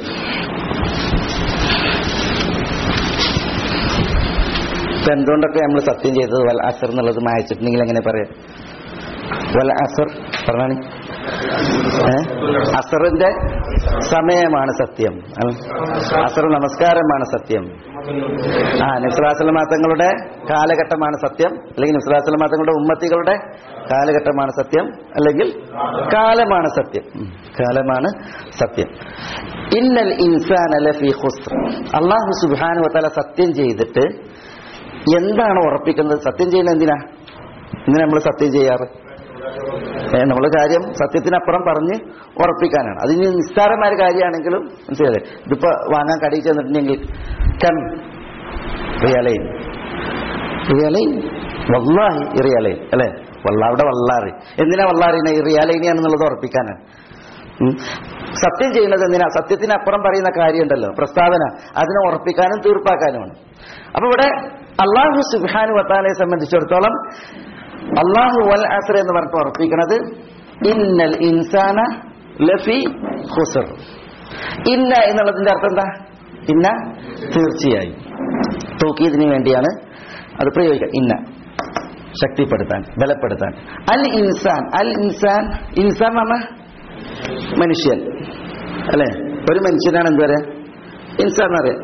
ഇപ്പൊ എന്തുകൊണ്ടൊക്കെ നമ്മൾ സത്യം ചെയ്തത് വൽ അസർ എന്നുള്ളത് മായച്ചിട്ടുണ്ടെങ്കിൽ എങ്ങനെ പറയാം വൽ അസർ പറഞ്ഞാണ് ഏ? അസറിന്റെ സമയമാണ് സത്യം അല്ല? അസർ നമസ്കാരമാണ് സത്യം ആ നിസ്ലാസലമാ തങ്ങളുടെ കാലഘട്ടമാണ് സത്യം അല്ലെങ്കിൽ നിസ്ലാസലമാ തങ്ങളുടെ ഉമ്മത്തികളുടെ കാലഘട്ടമാണ് സത്യം അല്ലെങ്കിൽ കാലമാണ് സത്യം ഉം. കാലമാണ് സത്യം ഇന്നൽ ഇൻസാൻ ലഫി ഖുസ്ർ അള്ളാഹു സുബ്ഹാനഹു വതആല സത്യം ചെയ്തിട്ട് എന്താണ് ഉറപ്പിക്കുന്നത് സത്യം ചെയ്യുന്നത് എന്തിനാ എന്തിനാ നമ്മൾ സത്യം ചെയ്യാറ് നമ്മൾ കാര്യം സത്യത്തിനപ്പുറം പറഞ്ഞ് ഉറപ്പിക്കാനാണ് അതിന് നിസ്സാരമായ ഒരു കാര്യമാണെങ്കിലും മനസ്സിലായില്ലേ ഇതിപ്പോ വാങ്ങാൻ കടയിൽ ചെന്നിട്ടുണ്ടെങ്കിൽ കൺ റിയാലൈൻ റിയാലൈൻ വല്ലാഹി റിയാലൈൻ അല്ലെ വല്ലാവിടെ വല്ലാറി എന്തിനാ വല്ലാറിനെ ഈ റിയാലൈനിയാണെന്നുള്ളത് ഉറപ്പിക്കാനാണ് ഉം. സത്യം ചെയ്യുന്നത് എന്തിനാ സത്യത്തിനപ്പുറം പറയുന്ന കാര്യമുണ്ടല്ലോ പ്രസ്താവന അതിനെ ഉറപ്പിക്കാനും തീർപ്പാക്കാനുമാണ് അപ്പൊ ഇവിടെ അള്ളാഹു സുബാനു വത്താലയെ സംബന്ധിച്ചിടത്തോളം അള്ളാഹു വൽ അസർ എന്ന് പറഞ്ഞിട്ട് ഉറപ്പിക്കുന്നത് ഇന്നൽ ഇൻസാന ലഫി ഖുസർ ഇന്ന എന്നുള്ളതിന്റെ അർത്ഥം എന്താ ഇന്ന തീർച്ചയായും തൂക്കിയതിന് വേണ്ടിയാണ് അത് പ്രയോഗിക്കുക ഇന്ന ശക്തിപ്പെടുത്താൻ ബലപ്പെടുത്താൻ അൽ ഇൻസാൻ അൽ ഇൻസാൻ ഇൻസാൻ എന്ന് പറഞ്ഞാൽ മനുഷ്യൻ അല്ലെ ഒരു മനുഷ്യനാണ് എന്ത് പറയാ ഇൻസാൻ എന്നറിയാം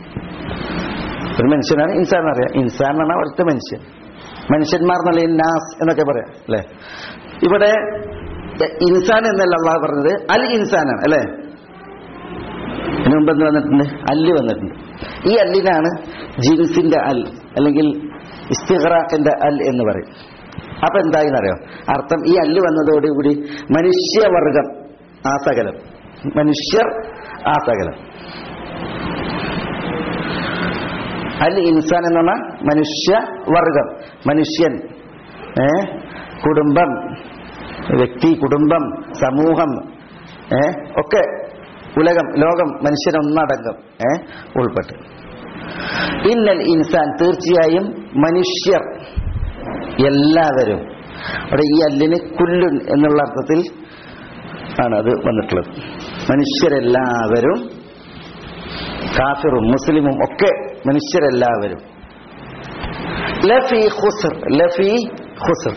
ഒരു മനുഷ്യനാണ് ഇൻസാൻ എന്നറിയാം ഇൻസാൻ എന്ന് പറഞ്ഞാൽ ഒറ്റ മനുഷ്യൻ മനുഷ്യന്മാർ എന്നുള്ള നാസ് എന്നൊക്കെ പറയാം അല്ലെ ഇവിടെ ഇൻസാൻ എന്നല്ല അള്ളാഹ് പറഞ്ഞത് അൽ ഇൻസാനാണ് അല്ലെ ഇതിനു മുമ്പ് എന്ത് വന്നിട്ടുണ്ട് അല്ല് വന്നിട്ടുണ്ട് ഈ അല്ലിനാണ് ജിൻസിന്റെ അൽ അല്ലെങ്കിൽ ഇസ്തിഖറാഖിന്റെ അൽ എന്ന് പറയും അപ്പൊ എന്തായിന്നറിയോ അർത്ഥം ഈ അല്ല് വന്നതോടുകൂടി മനുഷ്യവർഗം ആ സകലം മനുഷ്യർ ആ സകലം അൽ ഇൻസാൻ എന്ന് പറഞ്ഞാൽ മനുഷ്യവർഗം മനുഷ്യൻ ഏ കുടുംബം വ്യക്തി കുടുംബം സമൂഹം ഏ ഒക്കെ ഉലകം ലോകം മനുഷ്യനൊന്നടങ്കം ഏ ഉൾപ്പെട്ട് ഇന്നൽ ഇൻസാൻ തീർച്ചയായും മനുഷ്യർ എല്ലാവരും അവിടെ ഈ അല്ലിന് കുല്ലുൻ എന്നുള്ള അർത്ഥത്തിൽ ആണ് അത് വന്നിട്ടുള്ളത് മനുഷ്യരെല്ലാവരും കാഫിറും മുസ്ലിമും ഒക്കെ മനുഷ്യരെല്ലാവരും ലഫി ഖുസർ ലഫി ഖുസർ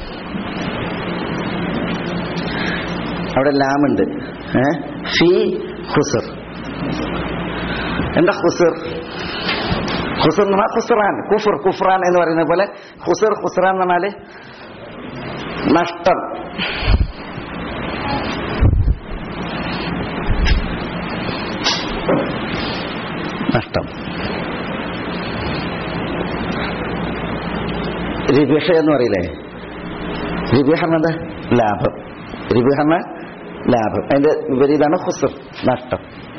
അവിടെ ലാമുണ്ട് ഏ? ഫി ഖുസർ എന്താ ഖുസർ ഖുസർ എന്ന് പറഞ്ഞാൽ ഖുസ്റാൻ കുഫർ കുഫ്രാൻ എന്ന് പറയുന്ന പോലെ ഖുസർ ഖുസ്റാൻ എന്ന് പറഞ്ഞാല് നഷ്ടം നഷ്ടം റിബിഹ എന്ന് പറയില്ലേ റിബിഹ എന്നത് ലാഭം റിബിഹ എന്ന ലാഭം അതിന്റെ വിപരീതമാണ് ഹുസർ നഷ്ടം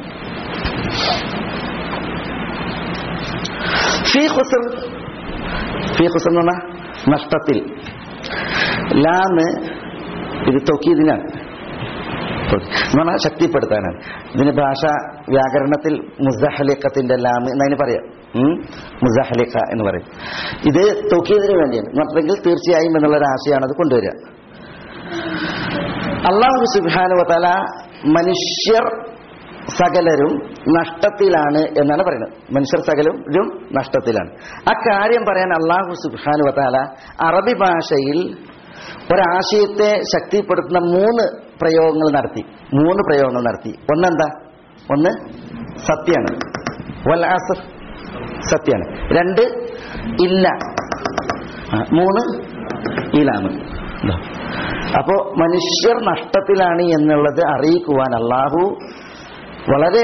ഫി ഹുസർ ഫി ഹുസർ എന്ന് പറഞ്ഞാൽ നഷ്ടത്തിൽ ലാന്ന് ഇത് തൊക്കീതിനാണ് എന്ന് പറഞ്ഞാൽ ശക്തിപ്പെടുത്താനാണ് ഇതിന് ഭാഷ വ്യാകരണത്തിൽ മുസഹലിക്കത്തിന്റെ ലാം എന്നതിന് പറയാം ഉം? മുസഹലിക്ക എന്ന് പറയും ഇത് തൊക്കിയതിന് വേണ്ടിയാണ് മറ്റെങ്കിൽ തീർച്ചയായും എന്നുള്ളൊരു ആശയമാണ് അത് കൊണ്ടുവരിക അള്ളാഹു സുബാനുവതല മനുഷ്യർ സകലരും നഷ്ടത്തിലാണ് എന്നാണ് പറയുന്നത് മനുഷ്യർ സകലരും നഷ്ടത്തിലാണ് ആ കാര്യം പറയാൻ അള്ളാഹു സുബ്ഹാനു വതാല അറബി ഭാഷയിൽ ഒരാശയത്തെ ശക്തിപ്പെടുത്തുന്ന മൂന്ന് പ്രയോഗങ്ങൾ നടത്തി മൂന്ന് പ്രയോഗങ്ങൾ നടത്തി ഒന്നെന്താ ഒന്ന് സത്യാണ് വൽ അസർ സത്യാണ് രണ്ട് ഇല്ല ആ, മൂന്ന് ഇലാണ് ഇതാ. അപ്പോ മനുഷ്യർ നഷ്ടത്തിലാണ് എന്നുള്ളത് അറിയിക്കുവാൻ അള്ളാഹു വളരെ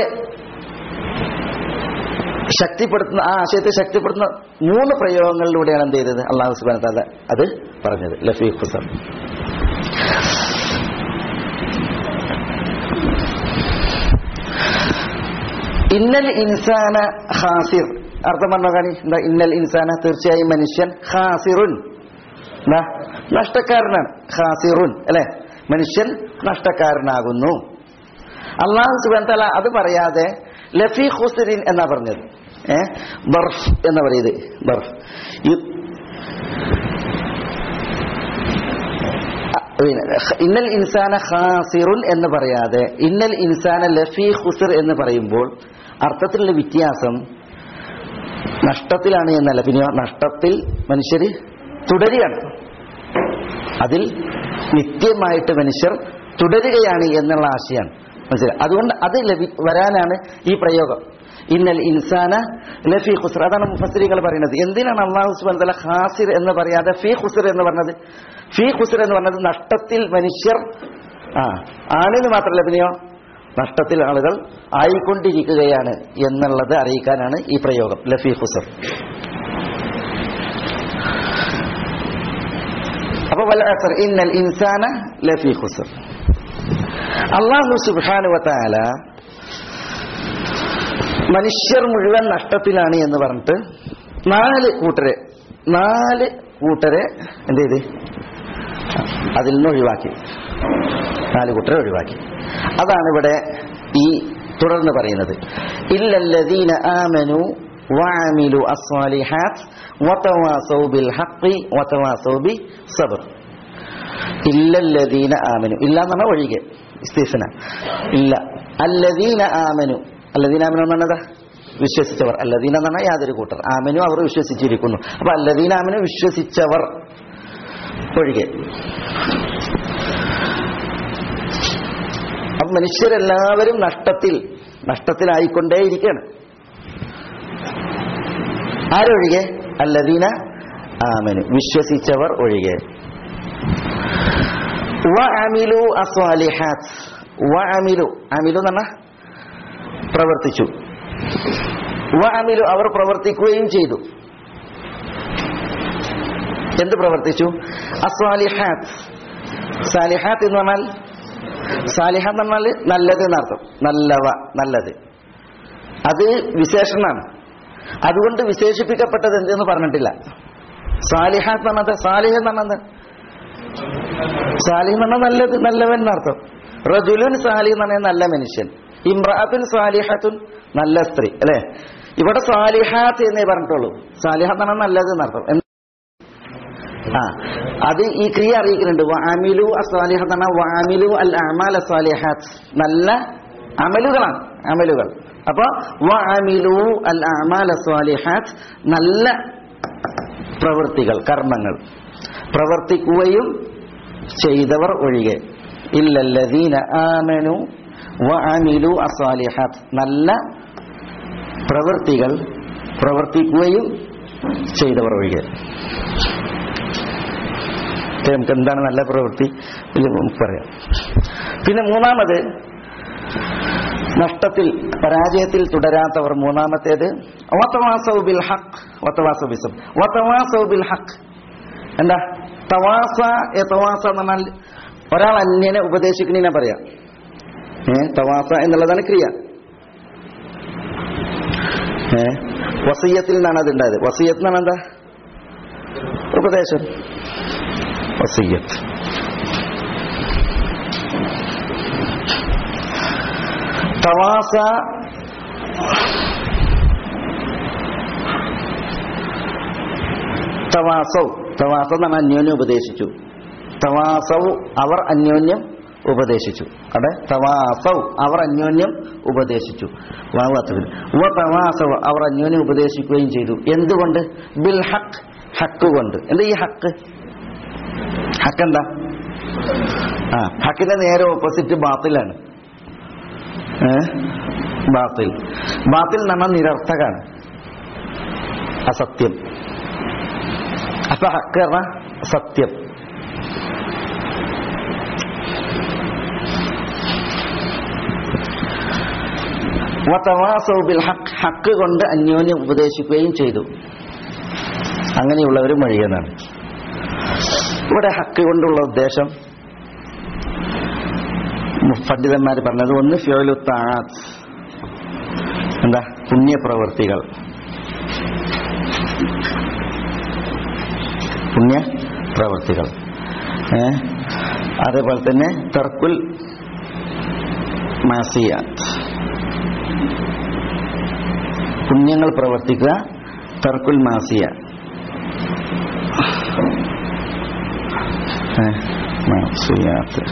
ശക്തിപ്പെടുത്തുന്ന ആ ആശയത്തെ ശക്തിപ്പെടുത്തുന്ന മൂന്ന് പ്രയോഗങ്ങളിലൂടെയാണ് എന്ത് ചെയ്തത് അള്ളാഹു സുബാന താല അത് പറഞ്ഞത് ലഫീഖ് ഹുസൻ ഇന്നൽ ഇൻസാന ഹാസിർ അർത്ഥം പറഞ്ഞോ കാണി എന്താ ഇന്നൽ ഇൻസാന തീർച്ചയായും മനുഷ്യൻ ഹാസിറുൻ എന്താ നഷ്ടക്കാരനാണ് ഹാസിറുൻ അല്ലെ മനുഷ്യൻ നഷ്ടക്കാരനാകുന്നു അള്ളാഹു സുബാൻ തല അത് പറയാതെ ലഫി ഹുസരിൻ എന്നാ പറഞ്ഞത് ഏ ബർഫ് എന്ന് പറയുന്നത് ബർഫ് ഈ- പിന്നെ, ഇന്നൽ ഇൻസാന ഖാസിറുൻ എന്ന് പറയാതെ ഇന്നൽ ഇൻസാന ലഫി ഖുസിർ എന്ന് പറയുമ്പോൾ അർത്ഥത്തിലുള്ള വ്യത്യാസം നഷ്ടത്തിലാണ് എന്നല്ല പിന്നെ നഷ്ടത്തിൽ മനുഷ്യർ തുടരുകയാണ് അതിൽ നിത്യമായിട്ട് മനുഷ്യർ തുടരുകയാണ് എന്നുള്ള ആശയമാണ് മനസ്സിലായി അതുകൊണ്ട് അത് ലഭി വരാനാണ് ഈ പ്രയോഗം ഇന്നൽ ഇൻസാന ലഫി ഖുസ്ർ അതാണ് മുഫസ്സിരികൾ പറയുന്നത് എന്തിനാണ് അള്ളാഹു സുബാൻ തല ഖാസിർ എന്ന് പറയാതെ ഫി ഖുസ്ർ എന്ന് പറഞ്ഞത് ഫി ഖുസ്ർ എന്ന് പറഞ്ഞത് നഷ്ടത്തിൽ മനുഷ്യർ ആ ആണെന്ന് മാത്രമല്ല പിന്നെയോ നഷ്ടത്തിൽ ആളുകൾ ആയിക്കൊണ്ടിരിക്കുകയാണ് എന്നുള്ളത് അറിയിക്കാനാണ് ഈ പ്രയോഗം ലഫി ഖുസർ അപ്പൊ വൽ അസർ ഇന്നൽ ഇൻസാന ലഫി ഖുസർ അള്ളാഹു സുബ്ഹാനഹു വതആല മനുഷ്യർ മുഴുവൻ നഷ്ടത്തിലാണ് എന്ന് പറഞ്ഞിട്ട് നാല് കൂട്ടരെ നാല് കൂട്ടരെ എന്ത് ചെയ്ത് അതിൽ നിന്ന് ഒഴിവാക്കി നാല് കൂട്ടരെ ഒഴിവാക്കി അതാണ് ഇവിടെ ഈ തുടർന്ന് പറയുന്നത് ഇല്ലല്ലദീന ആമനു വഅമിലു അസ്സാലിഹാത്ത് വതവാസൗ ബിൽ ഹഖ് വതവാസൗ ബി സബ്ർ ഇല്ലല്ലദീന ആമനു ഇല്ല എന്ന് പറഞ്ഞാൽ ഒഴികെ ഇസ്തീഫന ഇല്ല അല്ലദീന ആമനു അല്ലദീന ആമനു എന്ന് പറഞ്ഞതാ വിശ്വസിച്ചവർ അല്ലദീന എന്ന് പറഞ്ഞാൽ യാതൊരു കൂട്ടർ ആമനു അവർ വിശ്വസിച്ചിരിക്കുന്നു അപ്പൊ അല്ലദീന ആമനു വിശ്വസിച്ചവർ ഒഴികെ അപ്പൊ മനുഷ്യരെല്ലാവരും നഷ്ടത്തിൽ നഷ്ടത്തിലായിക്കൊണ്ടേയിരിക്കുകയാണ് ആരൊഴികെ അല്ലദീന ആമനു വിശ്വസിച്ചവർ ഒഴികെ വഅമിലു അസ്വാലിഹാത്ത് വഅമിലു അമിലു എന്ന് പറഞ്ഞാൽ പ്രവർത്തിച്ചു വഅമിലു അവർ പ്രവർത്തിക്കുകയും ചെയ്തു എന്ത് പ്രവർത്തിച്ചു അസ്വാലിഹാത്ത് സാലിഹാത്ത് എന്ന് പറഞ്ഞാൽ സാലിഹ എന്ന് പറഞ്ഞാൽ നല്ലത് എന്നർത്ഥം നല്ലവ നല്ലത് അത് വിശേഷണമാണ് അതുകൊണ്ട് വിശേഷിപ്പിക്കപ്പെട്ടത് എന്തെന്ന് പറഞ്ഞിട്ടില്ല സാലിഹാത്ത് എന്ന് പറഞ്ഞത് സാലിഹ് എന്ന് പറഞ്ഞത് സാലിഹ് എന്ന് പറഞ്ഞാൽ നല്ലത് നല്ലവൻ എന്നർത്ഥം റജുലുൻ സാലിഹ് എന്ന് പറഞ്ഞാൽ നല്ല മനുഷ്യൻ ഇമ്രാത്തുൻ സാലിഹത്തുൻ നല്ല സ്ത്രീ അല്ലെ ഇവിടെ സാലിഹാത്ത് എന്നേ പറഞ്ഞിട്ടുള്ളൂ സാലിഹ എന്ന് പറഞ്ഞാൽ നല്ലത് എന്നർത്ഥം എന്ത്? ആ അത് ഈ ക്രിയ അറിയിക്കുന്നുണ്ട് വാമിലു അസ്വാലിഹ എന്ന് പറഞ്ഞാൽ വാമിലു അൽ അമാൽ അസ്വാലിഹാത്ത് നല്ല അമലുകളാണ് അമലുകൾ അപ്പൊ വാമിലു അൽ അമാൽ അസ്വാലിഹാത്ത് നല്ല പ്രവൃത്തികൾ കർമ്മങ്ങൾ പ്രവർത്തിക്കുകയും ചെയ്തവർ ഒഴികെ ഇല്ലല്ലദീന ആമനു വഅമിലു അസ്വാലിഹാത്ത് നല്ല പ്രവൃത്തികൾ പ്രവർത്തിക്കുകയും ചെയ്തവർ ഒഴികെ ഇത് നമുക്ക് എന്താണ് നല്ല പ്രവൃത്തി ഇത് നമുക്ക് പറയാം പിന്നെ മൂന്നാമത് നഷ്ടത്തിൽ പരാജയത്തിൽ തുടരാത്തവർ മൂന്നാമത്തേത് വതവാസൗ ബിൽ ഹഖ് വതവാസൗ ബിസം വതവാസൗ ബിൽ ഹഖ് എന്താ തവാസ എ തവാസ എന്ന് പറഞ്ഞാൽ ഒരാൾ അന്യനെ ഉപദേശിക്കണീനെ പറയാം ഏ തവാസ എന്നുള്ളതാണ് ക്രിയ ഏ വസീയത്തിൽ നിന്നാണ് അത് ഉണ്ടായത് വസീയത്ത് എന്നാണ് എന്താ ഉപദേശം വസീയത്ത് തവാസ തവാസൗ തവാസ എന്ന് പറഞ്ഞാൽ അന്യോന്യം ഉപദേശിച്ചു തവാസൗ അവർ അന്യോന്യം ഉപദേശിച്ചു അവിടെ തവാസൗ അവർ അന്യോന്യം ഉപദേശിച്ചു വാവാത്തവർ വ തവാസൗ അവർ അന്യോന്യം ഉപദേശിക്കുകയും ചെയ്തു എന്തുകൊണ്ട് ബിൽ ഹക്ക് ഹക്ക് കൊണ്ട് എന്താ ഈ ഹക്ക് ഹക്ക് എന്താ ആ ഹക്കിന്റെ നേരെ ഓപ്പോസിറ്റ് ബാത്തിലാണ് ഏ ബാത്തിൽ ബാത്തിൽ എന്ന് പറഞ്ഞാൽ നിരർത്ഥകാണ് അസത്യം അപ്പൊ ഹക്ക് പറഞ്ഞ സത്യം വതവാസൗ ബിൽ ഹക്ക് ഹക്ക് കൊണ്ട് അന്യോന്യം ഉപദേശിക്കുകയും ചെയ്തു അങ്ങനെയുള്ളവർ മൊഴിയെന്നാണ് ഇവിടെ ഹക്ക് കൊണ്ടുള്ള ഉദ്ദേശം പണ്ഡിതന്മാർ പറഞ്ഞത് ഒന്ന് ഫ്യോലു താത്ത് എന്താ പുണ്യപ്രവൃത്തികൾ പുണ്യ പ്രവൃത്തികൾ ഏ അതേപോലെ തന്നെ തർക്കുൽ മാസിയാത്ത് പുണ്യങ്ങൾ പ്രവർത്തിക്കുക തർക്കുൽ മാസിയ ഏ, മാസിയാത്ത്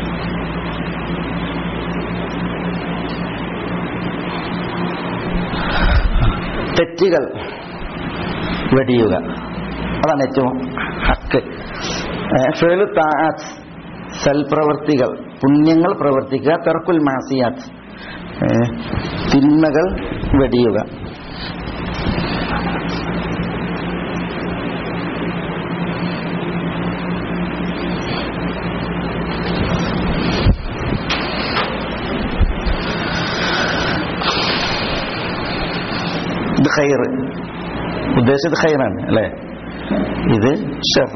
തെറ്റുകൾ വെടിയുക അതാണ് ഏറ്റവും ഹക്ക് ഫേലു താഅത്ത് സൽപ്രവർത്തികൾ പുണ്യങ്ങൾ പ്രവർത്തിക്കുക തർക്കുൽ മാസിയാത്ത് ഏ, തിന്മകൾ വെടിയുക ഇത് ഖൈർ ഉദ്ദേശിച്ചത് ഖൈറാണ് അല്ലേ ഇത് ഷർ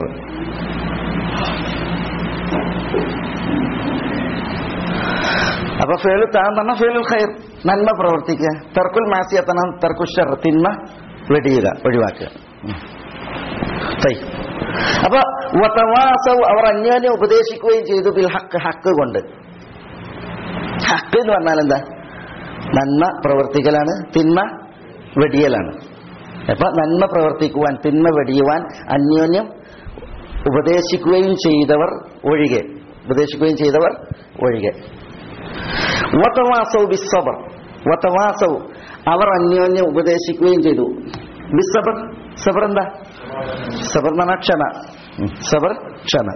അപ്പൊ ഫേലു താൻ പറഞ്ഞ ഫേലുൽ ഖൈർ നന്മ പ്രവർത്തിക്കുക തർക്കുൽ മാസിയത്തന തർക്കു ഷർ തിന്മ വെടിയുക ഒഴിവാക്കുക ഉം. തൈ. അപ്പൊ വതവാസവ് അവർ അന്യോന്യം ഉപദേശിക്കുകയും ചെയ്തു ബിൽ ഹക്ക് ഹക്ക് കൊണ്ട് ഹക്ക് എന്ന് പറഞ്ഞാൽ എന്താ നന്മ പ്രവർത്തിക്കലാണ് തിന്മ വെടിയലാണ് അപ്പൊ നന്മ പ്രവർത്തിക്കുവാൻ തിന്മ വെടിയുവാൻ അന്യോന്യം ഉപദേശിക്കുകയും ചെയ്തവർ ഒഴികെ ഉപദേശിക്കുകയും ചെയ്തവർ ഒഴികെ വതവാസൗ ബിസ്സബർ വതവാസൗ അവർ അന്യോന്യം ഉപദേശിക്കുകയും ചെയ്തു ബിസ്സബർ സബർ എന്താ സബർ എന്ന് പറഞ്ഞാൽ ക്ഷമ ഉം. സബർ ക്ഷമ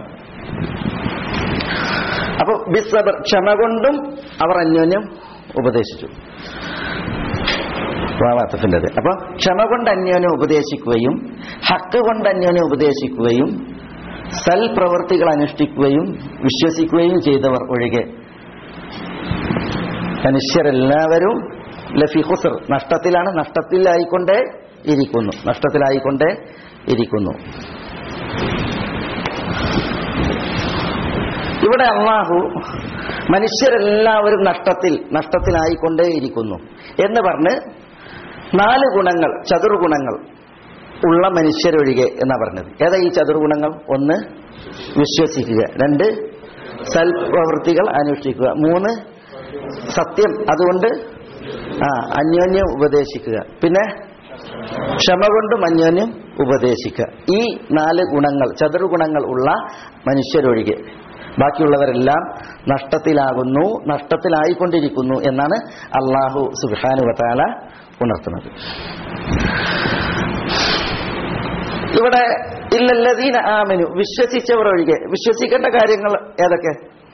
അപ്പൊ ബിസ്സബർ ക്ഷമ കൊണ്ടും അവർ അന്യോന്യം ഉപദേശിച്ചു വാവാത്തഫിൻ്റെത് അപ്പൊ ക്ഷമ കൊണ്ട് അന്യോന്യം ഉപദേശിക്കുകയും ഹക്ക് കൊണ്ട് അന്യോന്യം ഉപദേശിക്കുകയും സൽപ്രവർത്തികൾ അനുഷ്ഠിക്കുകയും വിശ്വസിക്കുകയും ചെയ്തവർ ഒഴികെ മനുഷ്യരെല്ലാവരും ലഫി ഹുസർ നഷ്ടത്തിലാണ് നഷ്ടത്തിലായിക്കൊണ്ടേ ഇരിക്കുന്നു നഷ്ടത്തിലായിക്കൊണ്ടേ ഇരിക്കുന്നു ഇവിടെ അള്ളാഹു മനുഷ്യരെല്ലാവരും നഷ്ടത്തിൽ നഷ്ടത്തിലായിക്കൊണ്ടേ ഇരിക്കുന്നു എന്ന് പറഞ്ഞ് നാല് ഗുണങ്ങൾ ചതുർഗുണങ്ങൾ ഉള്ള മനുഷ്യരൊഴികെ എന്നാ പറഞ്ഞത് ഏതാ ഈ ചതുർഗുണങ്ങൾ ഒന്ന് വിശ്വസിക്കുക രണ്ട് സൽപ്രവൃത്തികൾ അനുഷ്ഠിക്കുക മൂന്ന് സത്യം അതുകൊണ്ട് ആ അന്യോന്യം ഉപദേശിക്കുക പിന്നെ ക്ഷമ കൊണ്ടും അന്യോന്യം ഉപദേശിക്കുക ഈ നാല് ഗുണങ്ങൾ ചതുർഗുണങ്ങൾ ഉള്ള മനുഷ്യരൊഴികെ ബാക്കിയുള്ളവരെല്ലാം നഷ്ടത്തിലാകുന്നു നഷ്ടത്തിലായിക്കൊണ്ടിരിക്കുന്നു എന്നാണ് അള്ളാഹു സുബാനുവത്താല ഉണർത്തുന്നത് ഇവിടെ ഇല്ലല്ലദീന ആമനു വിശ്വസിച്ചവർ ഒഴികെ വിശ്വസിക്കേണ്ട കാര്യങ്ങൾ ഏതൊക്കെ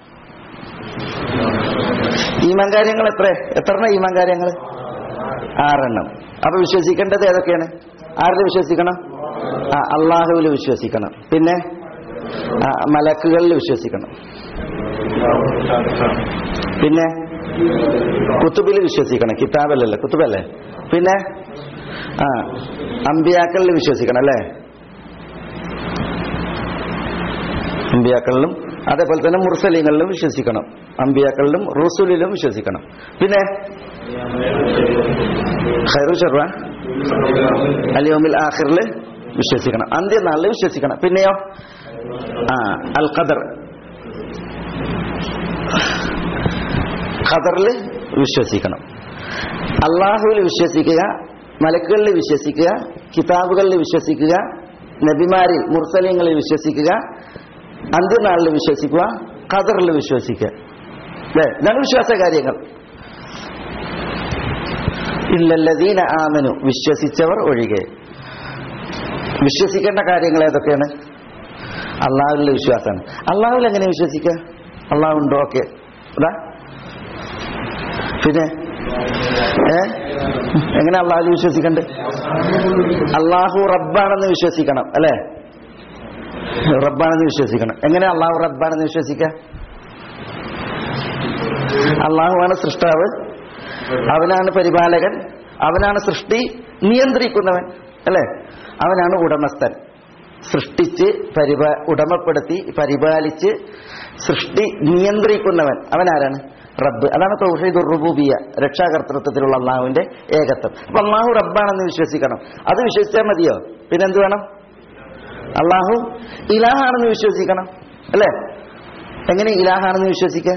ഈമാൻ കാര്യങ്ങൾ എത്ര എത്ര ഈമാൻ കാര്യങ്ങൾ ആറെണ്ണം അപ്പൊ വിശ്വസിക്കേണ്ടത് ഏതൊക്കെയാണ് ആരിൽ വിശ്വസിക്കണം ആ അള്ളാഹുവിൽ വിശ്വസിക്കണം പിന്നെ ആ, മലക്കുകളിൽ വിശ്വസിക്കണം പിന്നെ കുത്തുബിൽ വിശ്വസിക്കണം കിതാബല്ലല്ലോ കുത്തുബല്ലേ പിന്നെ ആ അമ്പിയാക്കളിൽ വിശ്വസിക്കണം അല്ലേ അമ്പിയാക്കളിലും അതേപോലെ തന്നെ മുർസലിങ്ങളിലും വിശ്വസിക്കണം അമ്പിയാക്കളിലും റുസുലിലും വിശ്വസിക്കണം പിന്നെ ഖൈറു ഷർവ അലിയോമിൽ ആഖിറിൽ വിശ്വസിക്കണം അന്ത്യനാളിൽ വിശ്വസിക്കണം പിന്നെയോ ആ അൽ ഖദർ ഖദറിൽ വിശ്വസിക്കണം അള്ളാഹുവിൽ വിശ്വസിക്കുക മലക്കുകളിൽ വിശ്വസിക്കുക കിതാബുകളിൽ വിശ്വസിക്കുക നബിമാരിൽ മുർസലിങ്ങളിൽ വിശ്വസിക്കുക അന്ത്യനാളിൽ വിശ്വസിക്കുക ഖദറിൽ വിശ്വസിക്കുക അല്ലേ ഇതാണ് വിശ്വാസ കാര്യങ്ങൾ ഇല്ലല്ലദീന ആമനു വിശ്വസിച്ചവർ ഒഴികെ വിശ്വസിക്കേണ്ട കാര്യങ്ങൾ ഏതൊക്കെയാണ് അള്ളാഹുവിലെ വിശ്വാസമാണ് അള്ളാഹുവിൽ എങ്ങനെ വിശ്വസിക്കുക അള്ളാഹു ഉണ്ടോ ഓക്കെ അതാ പിന്നെ ഏ എങ്ങനെ അള്ളാഹുവിൽ വിശ്വസിക്കണ്ട് അള്ളാഹു റബ്ബാണെന്ന് വിശ്വസിക്കണം അല്ലേ റബ്ബാണെന്ന് വിശ്വസിക്കണം എങ്ങനെ അള്ളാഹു റബ്ബാണെന്ന് വിശ്വസിക്കുക അള്ളാഹുവാണ് സൃഷ്ടാവ് അവനാണ് പരിപാലകൻ അവനാണ് സൃഷ്ടി നിയന്ത്രിക്കുന്നവൻ അല്ലേ അവനാണ് ഉടമസ്ഥൻ സൃഷ്ടിച്ച് പരിപാ ഉടമപ്പെടുത്തി പരിപാലിച്ച് സൃഷ്ടി നിയന്ത്രിക്കുന്നവൻ അവനാരാണ് റബ്ബ് അതാണ് തൗഹീദ് റുബൂബിയ രക്ഷാകർത്തൃത്വത്തിലുള്ള അള്ളാഹുവിന്റെ ഏകത്വം അപ്പൊ അള്ളാഹു റബ്ബാണെന്ന് വിശ്വസിക്കണം അത് വിശ്വസിച്ചാൽ മതിയോ പിന്നെന്ത് വേണം അള്ളാഹു ഇലാഹാണെന്ന് വിശ്വസിക്കണം അല്ലേ എങ്ങനെ ഇലാഹാണെന്ന് വിശ്വസിക്കുക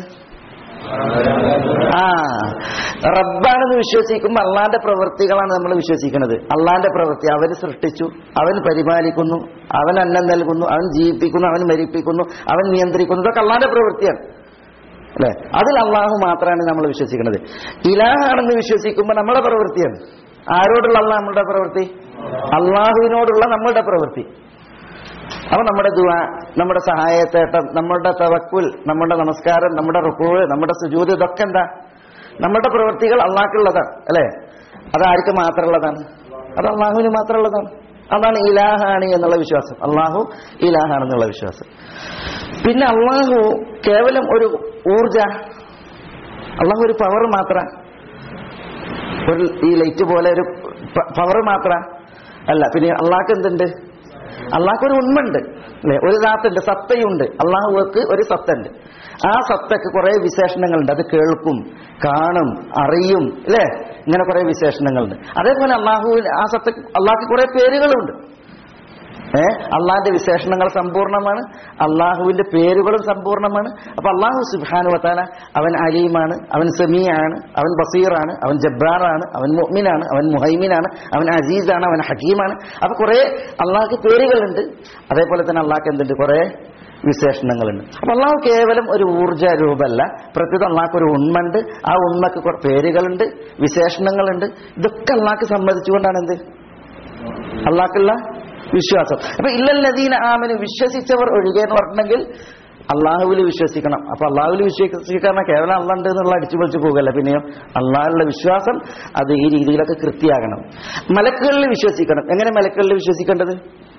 ആ റബ്ബാണെന്ന് വിശ്വസിക്കുമ്പോൾ അള്ളാന്റെ പ്രവൃത്തികളാണ് നമ്മൾ വിശ്വസിക്കുന്നത് അള്ളാന്റെ പ്രവൃത്തി അവന് സൃഷ്ടിച്ചു അവൻ പരിപാലിക്കുന്നു അവൻ അന്നം നൽകുന്നു അവൻ ജീവിപ്പിക്കുന്നു അവൻ മരിപ്പിക്കുന്നു അവൻ നിയന്ത്രിക്കുന്നു ഇതൊക്കെ അള്ളാന്റെ പ്രവൃത്തിയാണ് അല്ലെ അതിൽ അള്ളാഹു മാത്രമാണ് നമ്മൾ വിശ്വസിക്കുന്നത് ഇലാഹാണെന്ന് വിശ്വസിക്കുമ്പോൾ നമ്മുടെ പ്രവൃത്തിയാണ് ആരോടുള്ള അള്ളാഹ് നമ്മളുടെ പ്രവൃത്തി അള്ളാഹുവിനോടുള്ള നമ്മളുടെ പ്രവൃത്തി അപ്പൊ നമ്മുടെ ദുവ നമ്മുടെ സഹായത്തേട്ടം നമ്മുടെ തവക്കുൽ നമ്മുടെ നമസ്കാരം നമ്മുടെ റുക്കൂവ് നമ്മുടെ സുജൂത് ഇതൊക്കെ എന്താ നമ്മുടെ പ്രവൃത്തികൾ അള്ളാഹ്ക്കുള്ളതാണ് അല്ലെ അത് ആർക്ക് മാത്രമുള്ളതാണ് അത് അള്ളാഹുവിന് മാത്രമുള്ളതാണ് അതാണ് ഇലാഹാണ് എന്നുള്ള വിശ്വാസം അള്ളാഹു ഇലാഹാണെന്നുള്ള വിശ്വാസം പിന്നെ അള്ളാഹു കേവലം ഒരു ഊർജ അള്ളാഹു ഒരു പവർ മാത്ര ഒരു ഈ ലൈറ്റ് പോലെ ഒരു പവർ മാത്ര അല്ല പിന്നെ അള്ളാഹ്ക്ക് എന്തുണ്ട് അള്ളാഹ്ക്ക് ഒരു ഉണ്മുണ്ട് അല്ലെ ഒരു ദാത്തുണ്ട് സത്തയുണ്ട് അള്ളാഹുക്ക് ഒരു സത്തുണ്ട് ആ സത്തക്ക് കുറെ വിശേഷണങ്ങളുണ്ട് അത് കേൾക്കും കാണും അറിയും അല്ലേ ഇങ്ങനെ കുറെ വിശേഷണങ്ങളുണ്ട് അതേപോലെ അള്ളാഹു ആ സത്ത അള്ളാഹ്ക്ക് കുറെ പേരുകളുണ്ട് ഏ അള്ളാഹിന്റെ വിശേഷണങ്ങൾ സമ്പൂർണ്ണമാണ് അള്ളാഹുവിന്റെ പേരുകളും സമ്പൂർണ്ണമാണ് അപ്പൊ അള്ളാഹു സുബാനു വത്താല അവൻ അലീമാണ് അവൻ സമീയാണ് അവൻ ബസീറാണ് അവൻ ജബ്ബാറാണ് അവൻ മുഅ്മിനാണ് അവൻ മുഹൈമിനാണ് അവൻ അസീസാണ് അവൻ ഹക്കീമാണ് അപ്പൊ കുറെ അള്ളാഹ്ക്ക് പേരുകളുണ്ട് അതേപോലെ തന്നെ അള്ളാഹ്ക്ക് എന്തുണ്ട് കുറെ വിശേഷണങ്ങളുണ്ട് അപ്പൊ അള്ളാഹു കേവലം ഒരു ഊർജ രൂപമല്ല പ്രത്യേക അള്ളാഹ്ക്ക് ഒരു ഉണ്മണ്ട് ആ ഉണ്മക്ക് കുറെ പേരുകളുണ്ട് വിശേഷണങ്ങളുണ്ട് ഇതൊക്കെ അള്ളാഹ്ക്ക് സമ്മതിച്ചുകൊണ്ടാണ് എന്ത് അള്ളാഹ്ക്കുള്ള വിശ്വാസം അപ്പൊ ഇല്ലല്ലദീന ആമന് വിശ്വസിച്ചവർ ഒഴികെ എന്ന് പറഞ്ഞിട്ടുണ്ടെങ്കിൽ അള്ളാഹുവിൽ വിശ്വസിക്കണം അപ്പൊ അള്ളാഹുവിൽ വിശ്വസിക്കാൻ കേവലം അള്ള ഉണ്ട് എന്നുള്ള അടിച്ചു പൊളിച്ചു പോകല്ല പിന്നെയോ അള്ളാഹുള്ള വിശ്വാസം അത് ഈ രീതിയിലൊക്കെ കൃത്യമാകണം മലക്കുകളിൽ വിശ്വസിക്കണം എങ്ങനെ മലക്കുകളിൽ വിശ്വസിക്കേണ്ടത്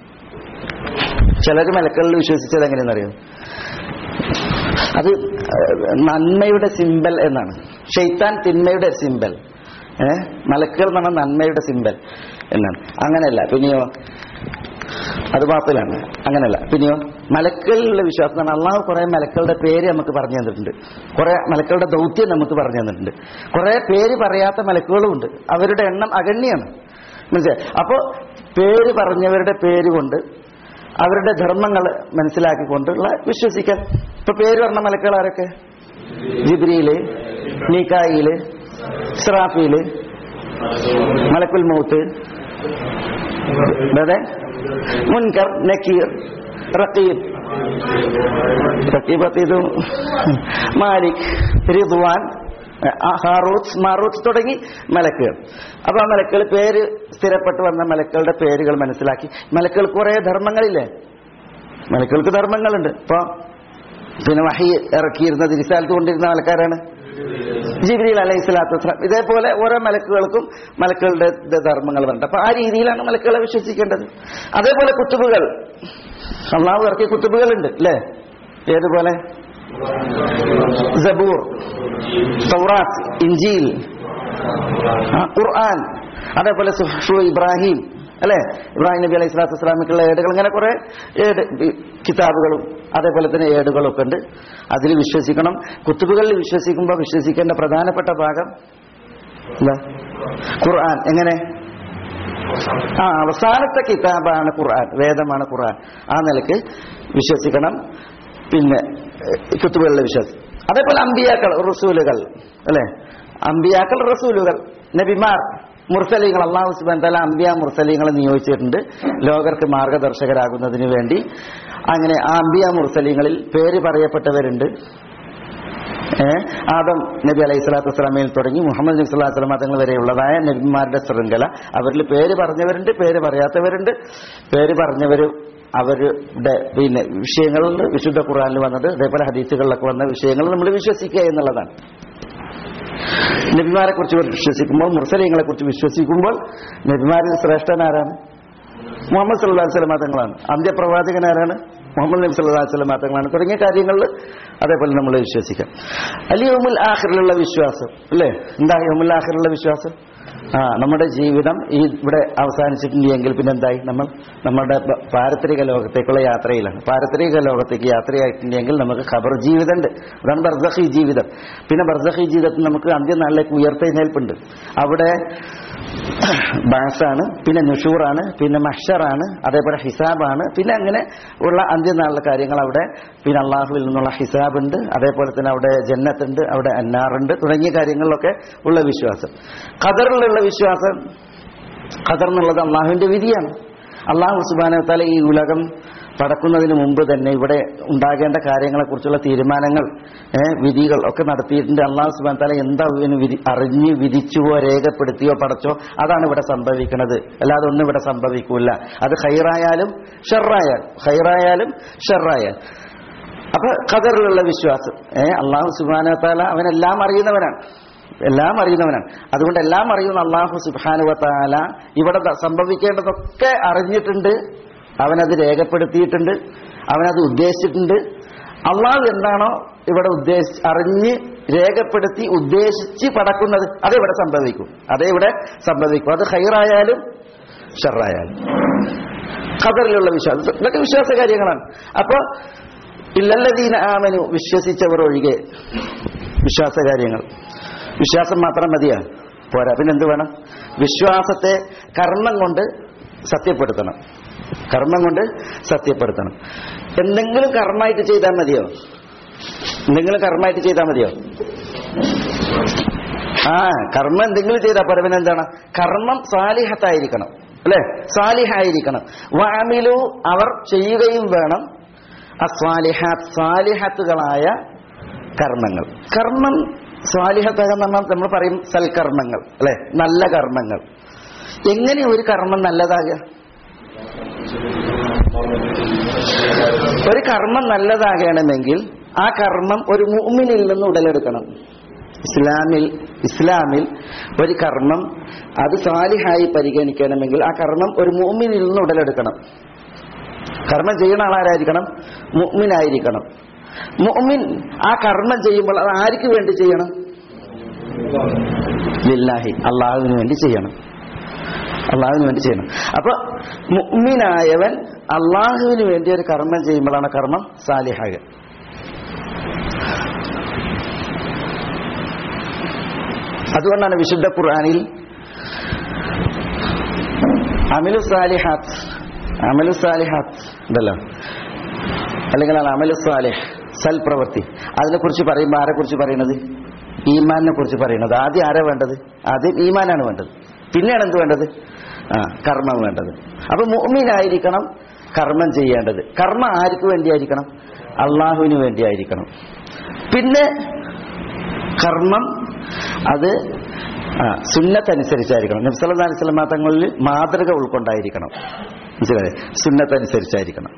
ചിലർ മലക്കുകളിൽ വിശ്വസിച്ചത് എങ്ങനെയെന്നറിയോ അത് നന്മയുടെ സിമ്പൽ എന്നാണ് ഷെയ്ത്താൻ തിന്മയുടെ സിമ്പൽ ഏഹ് മലക്കുകൾ എന്ന് പറഞ്ഞാൽ നന്മയുടെ സിമ്പൽ എന്നാണ് അങ്ങനെയല്ല പിന്നെയോ അത് പാപ്പിലാണ് അങ്ങനെയല്ല പിന്നെയോ മലക്കളിലുള്ള വിശ്വാസം എന്ന് പറഞ്ഞാൽ അള്ളാഹു കുറെ മലക്കളുടെ പേര് നമുക്ക് പറഞ്ഞു തന്നിട്ടുണ്ട് കുറെ മലക്കളുടെ ദൗത്യം നമുക്ക് പറഞ്ഞു തന്നിട്ടുണ്ട് കുറെ പേര് പറയാത്ത മലക്കുകളും ഉണ്ട് അവരുടെ എണ്ണം അഗണ്യാണ് മനസ്സിലായി അപ്പോ പേര് പറഞ്ഞവരുടെ പേര് കൊണ്ട് അവരുടെ ധർമ്മങ്ങൾ മനസ്സിലാക്കിക്കൊണ്ടുള്ള വിശ്വസിക്കൽ ഇപ്പൊ പേര് പറഞ്ഞ മലക്കുകൾ ആരൊക്കെ ജിബ്രിയില് നീക്കായില് ഇസ്രാഫീല് മലക്കുൽ മൗത്ത് അതെ മുൻകർ നക്കീർ റക്കീബ് റക്കീബ് അതീത് മാലിക് റിദ്വാൻ ഹാറൂത്ത് മാറൂത്ത് തുടങ്ങി മലക്കുകൾ അപ്പൊ ആ മലക്കുകൾ പേര് സ്ഥിരപ്പെട്ട് വന്ന മലക്കളുടെ പേരുകൾ മനസ്സിലാക്കി മലക്കുകൾ കുറെ ധർമ്മങ്ങളില്ലേ മലക്കൾക്ക് ധർമ്മങ്ങളുണ്ട് ഇപ്പൊ പിന്നെ വഹി ഇറക്കിയിരുന്ന തിരിച്ചാലത്ത് കൊണ്ടിരുന്ന ആൾക്കാരാണ് ജിബ്രീൽ അലൈഹി സ്വലാത്തു വസ്സലാം ഇതേപോലെ ഓരോ മലക്കുകൾക്കും മലക്കുകളുടെ ധർമ്മങ്ങൾ പറഞ്ഞിട്ട് അപ്പൊ ആ രീതിയിലാണ് മലക്കുകളെ വിശ്വസിക്കേണ്ടത് അതേപോലെ കുത്തുബുകൾ അള്ളാഹു ഇറക്കിയ കുത്തുബുകളുണ്ട് അല്ലേ ഏതുപോലെ സബൂർ സൗറാത്ത് ഇഞ്ചീൽ ഖുർആൻ അതേപോലെ സുഹു ഇബ്രാഹിം അല്ലെ ഇബ്രാഹിം നബി അലൈഹി സ്വലാത്തു വസ്സലാമിക്കുള്ള ഏടുകൾ ഇങ്ങനെ കുറെ ഏട് കിതാബുകളും അതേപോലെ തന്നെ ഏടുകളും ഒക്കെ ഉണ്ട് അതിൽ വിശ്വസിക്കണം കുത്തുബുകളിൽ വിശ്വസിക്കുമ്പോൾ വിശ്വസിക്കേണ്ട പ്രധാനപ്പെട്ട ഭാഗം എന്താ ഖുർആൻ എങ്ങനെ ആ അവസാനത്തെ കിതാബാണ് ഖുർആൻ വേദമാണ് ഖുർആൻ ആ നിലക്ക് വിശ്വസിക്കണം പിന്നെ കുത്തുബുകളിലെ വിശ്വാസം അതേപോലെ അമ്പിയാക്കൾ റസൂലുകൾ അല്ലെ അമ്പിയാക്കൾ റസൂലുകൾ നബിമാർ മുർസലിങ്ങൾ അള്ളാഹു സുബാൻ തല അമ്പിയ മുർസലിങ്ങളെ നിയോഗിച്ചിട്ടുണ്ട് ലോകർക്ക് മാർഗദർശകരാകുന്നതിന് വേണ്ടി അങ്ങനെ ആ അമ്പിയ മുർസലിങ്ങളിൽ പേര് പറയപ്പെട്ടവരുണ്ട് ഏഹ് ആദം നബി അലൈഹി സ്വലാത്തു വസ്സലാമയിൽ തുടങ്ങി മുഹമ്മദ് നബി സ്വലാത്തു വസ്സലാമ തങ്ങൾ വരെയുള്ളതായ നബിമാരുടെ ശൃംഖല അവരിൽ പേര് പറഞ്ഞവരുണ്ട് പേര് പറയാത്തവരുണ്ട് പേര് പറഞ്ഞവർ അവരുടെ പിന്നെ വിഷയങ്ങളുണ്ട് വിശുദ്ധ ഖുറാനിൽ വന്നത് അതേപോലെ ഹദീസുകളിലൊക്കെ വന്ന വിഷയങ്ങൾ നമ്മൾ വിശ്വസിക്കുക എന്നുള്ളതാണ് നബിമാരെ കുറിച്ച് വിശ്വസിക്കുമ്പോൾ മുർസലിങ്ങളെ കുറിച്ച് വിശ്വസിക്കുമ്പോൾ നബിമാരിൽ ശ്രേഷ്ഠനാരാണ് മുഹമ്മദ് സല്ലാ വസ്ലം തങ്ങളാണ് അന്ത്യപ്രവാചകൻ ആരാണ് മുഹമ്മദ് നബി സല്ലാ വസ്ലം തങ്ങളാണ് തുടങ്ങിയ കാര്യങ്ങളിൽ അതേപോലെ നമ്മൾ വിശ്വസിക്കാം അലി യോമുൽ ആഖിറിലുള്ള വിശ്വാസം അല്ലേ എന്താ യോമുൽ ആഖിറിലുള്ള വിശ്വാസം ആ നമ്മുടെ ജീവിതം ഈ ഇവിടെ അവസാനിച്ചിട്ടുണ്ടെങ്കിൽ പിന്നെ എന്തായി നമ്മൾ നമ്മുടെ പ- പാരത്രിക ലോകത്തേക്കുള്ള യാത്രയിലാണ് പാരത്രിക ലോകത്തേക്ക് യാത്രയായിട്ടുണ്ടെങ്കിൽ നമുക്ക് ഖബർ ജീവിതമുണ്ട് അതാണ് ബർസഖി ജീവിതം പിന്നെ ബർസഖി ജീവിതത്തിൽ നമുക്ക് അന്ത്യനാളിലേക്ക് ഉയർത്തെഴുന്നേൽപ്പുണ്ട് അവിടെ ബാസാണ് പിന്നെ നുഷൂറാണ് പിന്നെ മഷറാണ് അതേപോലെ ഹിസാബാണ് പിന്നെ അങ്ങനെ ഉള്ള അന്ത്യനാളിലെ കാര്യങ്ങൾ അവിടെ പിന്നെ അള്ളാഹുവിൽ നിന്നുള്ള ഹിസാബുണ്ട് അതേപോലെ തന്നെ അവിടെ ജന്നത്തുണ്ട് അവിടെ അന്നാറുണ്ട് തുടങ്ങിയ കാര്യങ്ങളിലൊക്കെ ഉള്ള വിശ്വാസം ഖദറിലുള്ള വിശ്വാസം ഖദർ എന്നുള്ളത് അള്ളാഹുവിന്റെ വിധിയാണ് അള്ളാഹു സുബാന തല ഈ ഉലകം പടക്കുന്നതിന് മുമ്പ് തന്നെ ഇവിടെ ഉണ്ടാകേണ്ട കാര്യങ്ങളെക്കുറിച്ചുള്ള തീരുമാനങ്ങൾ ഏ, വിധികൾ ഒക്കെ നടത്തിയിട്ടുണ്ട് അള്ളാഹു സുബാൻ തല എന്താ ഇതിന് വിധി അറിഞ്ഞ് വിധിച്ചുവോ രേഖപ്പെടുത്തിയോ പടച്ചോ അതാണ് ഇവിടെ സംഭവിക്കുന്നത് അല്ലാതെ ഒന്നും ഇവിടെ സംഭവിക്കൂല അത് ഹൈറായാലും ഷെറായാലും ഹൈറായാലും ഷെറായാലും അപ്പൊ ഖദറിലുള്ള വിശ്വാസം ഏ അള്ളാഹു സുബാന താല അവനെല്ലാം അറിയുന്നവനാണ് എല്ലാം അറിയുന്നവനാണ് അതുകൊണ്ട് എല്ലാം അറിയുന്ന അള്ളാഹു സുബാനുവ താല ഇവിടെ ദ- സംഭവിക്കേണ്ടതൊക്കെ അറിഞ്ഞിട്ടുണ്ട് അവനത് രേഖപ്പെടുത്തിയിട്ടുണ്ട് അവനത് ഉദ്ദേശിച്ചിട്ടുണ്ട് അള്ളാഹു എന്താണോ ഇവിടെ ഉദ്ദേശിച്ച് അറിഞ്ഞ് രേഖപ്പെടുത്തി ഉദ്ദേശിച്ച് പടക്കുന്നത് അത് ഇവിടെ സംഭവിക്കും അതേ ഇവിടെ സംഭവിക്കും അത് ഹൈറായാലും ഷെറായാലും ഖദറിലുള്ള വിശ്വാസം ഇതൊക്കെ വിശ്വാസ കാര്യങ്ങളാണ് അപ്പൊ ഇല്ലല്ലദീന ആമനു വിശ്വസിച്ചവർ ഒഴികെ വിശ്വാസ കാര്യങ്ങൾ വിശ്വാസം മാത്രം മതിയാ പോരാ പിന്നെ എന്ത് വേണം വിശ്വാസത്തെ കർമ്മം കൊണ്ട് സത്യപ്പെടുത്തണം കർമ്മം കൊണ്ട് സത്യപ്പെടുത്തണം എന്തെങ്കിലും കർമ്മമായിട്ട് ചെയ്താൽ മതിയോ എന്തെങ്കിലും കർമ്മമായിട്ട് ചെയ്താൽ മതിയോ ആ കർമ്മം എന്തെങ്കിലും ചെയ്താൽ പോരാ പിന്നെ എന്താണ് കർമ്മം സാലിഹത്തായിരിക്കണം അല്ലെ സാലിഹായിരിക്കണം വാമിലു അവർ ചെയ്യുകയും വേണം അസ്വാലിഹാത്ത് സാലിഹത്തുകളായ കർമ്മങ്ങൾ കർമ്മം സ്വാലിഹത്താകാൻ നമ്മൾ നമ്മൾ പറയും സൽക്കർമ്മങ്ങൾ അല്ലെ നല്ല കർമ്മങ്ങൾ എങ്ങനെ ഒരു കർമ്മം നല്ലതാകുക ഒരു കർമ്മം നല്ലതാകണമെങ്കിൽ ആ കർമ്മം ഒരു മുഅ്മിനിൽ നിന്ന് ഉടലെടുക്കണം ഇസ്ലാമിൽ ഇസ്ലാമിൽ ഒരു കർമ്മം അത് സാലിഹായി പരിഗണിക്കണമെങ്കിൽ ആ കർമ്മം ഒരു മുഅ്മിനിൽ നിന്ന് ഉടലെടുക്കണം കർമ്മം ചെയ്യുന്ന ആളാരായിരിക്കണം മുഅ്മിനായിരിക്കണം മുഅ്മിൻ ആ കർമ്മം ചെയ്യുമ്പോൾ അത് ആർക്ക് വേണ്ടി ചെയ്യണം ലില്ലാഹി അള്ളാഹുവിന് വേണ്ടി ചെയ്യണം അള്ളാഹുവിന് വേണ്ടി ചെയ്യണം അപ്പൊ മുഅ്മിനായവൻ അള്ളാഹുവിന് വേണ്ടി ഒരു കർമ്മം ചെയ്യുമ്പോഴാണ് കർമ്മം സാലിഹാകുക അതുകൊണ്ടാണ് വിശുദ്ധ ഖുർആനിൽ അമിലു സാലിഹാത്ത് അമലു സാലിഹാത്ത് ഉണ്ടല്ലോ അല്ലെങ്കിൽ അത് അമലു സാലിഹ് സൽപ്രവൃത്തി അതിനെക്കുറിച്ച് പറയുമ്പോൾ ആരെ കുറിച്ച് പറയുന്നത് ഈമാനിനെ കുറിച്ച് പറയുന്നത് ആദ്യം ആരാ വേണ്ടത് ആദ്യം ഈമാനാണ് വേണ്ടത് പിന്നെയാണ് എന്ത് വേണ്ടത് ആ കർമ്മം വേണ്ടത് അപ്പൊ മുഅ്മിനായിരിക്കണം കർമ്മം ചെയ്യേണ്ടത് കർമ്മം ആർക്ക് വേണ്ടിയായിരിക്കണം അള്ളാഹുവിന് വേണ്ടിയായിരിക്കണം പിന്നെ കർമ്മം അത് ആ, സുന്നത്തനുസരിച്ചായിരിക്കണം നബ്സല്ലാ അലൈഹി സ്വലമാ തങ്ങളിൽ മാതൃക ഉൾക്കൊണ്ടായിരിക്കണം മനസ്സിലായേ സുന്നത്തനുസരിച്ചായിരിക്കണം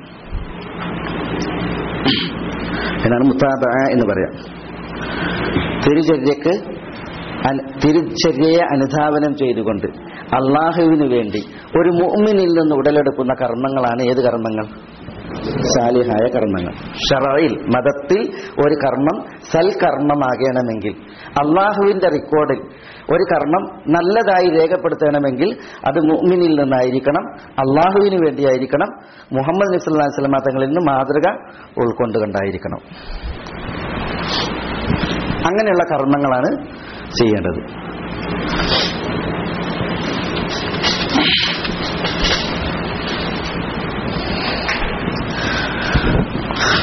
എന്നാണ് മുത്താബ എന്ന് പറയാം തിരുചര്യക്ക് അന- തിരുചര്യയെ അനുധാവനം ചെയ്തുകൊണ്ട് അള്ളാഹുവിന് വേണ്ടി ഒരു മുഅ്മിനിൽ നിന്ന് ഉടലെടുക്കുന്ന കർമ്മങ്ങളാണ് ഏത് കർമ്മങ്ങൾ സാലിഹായ കർമ്മങ്ങൾ ഷറയിൽ മതത്തിൽ ഒരു കർമ്മം സൽക്കർമ്മമാകണമെങ്കിൽ അള്ളാഹുവിന്റെ റെക്കോർഡിൽ ഒരു കർമ്മം നല്ലതായി രേഖപ്പെടുത്തണമെങ്കിൽ അത് മുഅ്മിനിൽ നിന്നായിരിക്കണം അള്ളാഹുവിന് വേണ്ടിയായിരിക്കണം മുഹമ്മദ് നബി സല്ലല്ലാഹു അലൈഹി വസല്ലം തങ്ങളിൽ നിന്ന് മാതൃക ഉൾക്കൊണ്ടുകൊണ്ടായിരിക്കണം അങ്ങനെയുള്ള കർമ്മങ്ങളാണ് ചെയ്യേണ്ടത്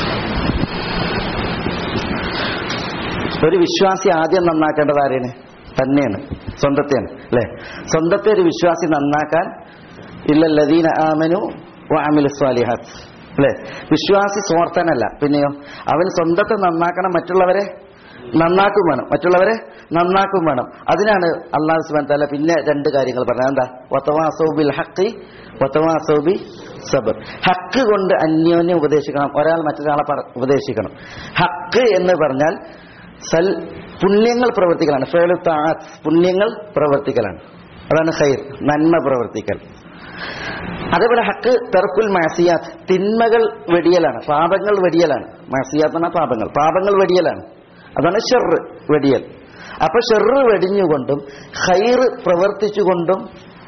ഒരു വിശ്വാസി ആദ്യം നന്നാക്കേണ്ടത് ആരെയാണ് തന്നെയാണ് സ്വന്തത്തെയാണ് അല്ലെ സ്വന്തത്തെ ഒരു വിശ്വാസി നന്നാക്കാൻ ഇല്ലല്ലദീന ആമനു വാമിലു സ്വാലിഹാത്ത് അല്ലെ വിശ്വാസി സ്വാർത്ഥനല്ല പിന്നെയോ അവൻ സ്വന്തത്തെ നന്നാക്കണം മറ്റുള്ളവരെ നന്നാക്കും വേണം മറ്റുള്ളവരെ നന്നാക്കും വേണം അതിനാണ് അള്ളാഹു സുബാൻ താല പിന്നെ രണ്ട് കാര്യങ്ങൾ പറഞ്ഞത് എന്താ വത്തവാസൗബിൽ ഹക്കി വത്തവാസൗബി സബർ ഹക്ക് കൊണ്ട് അന്യോന്യം ഉപദേശിക്കണം ഒരാൾ മറ്റൊരാളെ പറ- ഉപദേശിക്കണം ഹക്ക് എന്ന് പറഞ്ഞാൽ സൽ പുണ്യങ്ങൾ പ്രവർത്തിക്കലാണ് ഫേലു താഅത്ത് പുണ്യങ്ങൾ പ്രവർത്തിക്കലാണ് അതാണ് ഖൈർ നന്മ പ്രവർത്തിക്കൽ അതേപോലെ ഹക്ക് തെർക്കുൽ മാസിയാത്ത് തിന്മകൾ വെടിയലാണ് പാപങ്ങൾ വെടിയലാണ് മാസിയാത്ത് എന്ന പാപങ്ങൾ പാപങ്ങൾ വെടിയലാണ് അതാണ് ഷെറ് വെടിയൽ അപ്പൊ ഷെറ് വെടിഞ്ഞുകൊണ്ടും ഹൈർ പ്രവർത്തിച്ചുകൊണ്ടും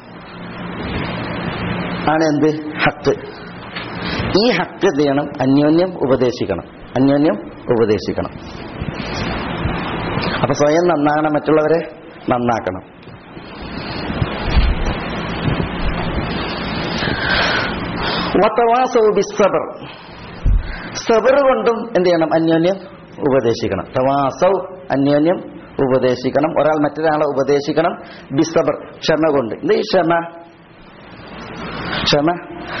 ആണ് എന്ത് ഹക്ക് ഈ ഹക്ക് എന്ത് ചെയ്യണം അന്യോന്യം ഉപദേശിക്കണം അന്യോന്യം ഉപദേശിക്കണം അപ്പൊ സ്വയം നന്നാകണം മറ്റുള്ളവരെ നന്നാക്കണം വതവാസൗ ബിസ്സബർ സബർ കൊണ്ടും എന്ത് ചെയ്യണം അന്യോന്യം ഉപദേശിക്കണം തവാസൗ അന്യോന്യം ഉപദേശിക്കണം ഒരാൾ മറ്റൊരാളെ ഉപദേശിക്കണം ബിസബർ ക്ഷമ കൊണ്ട് ഇത് ഈ ക്ഷമ ക്ഷമ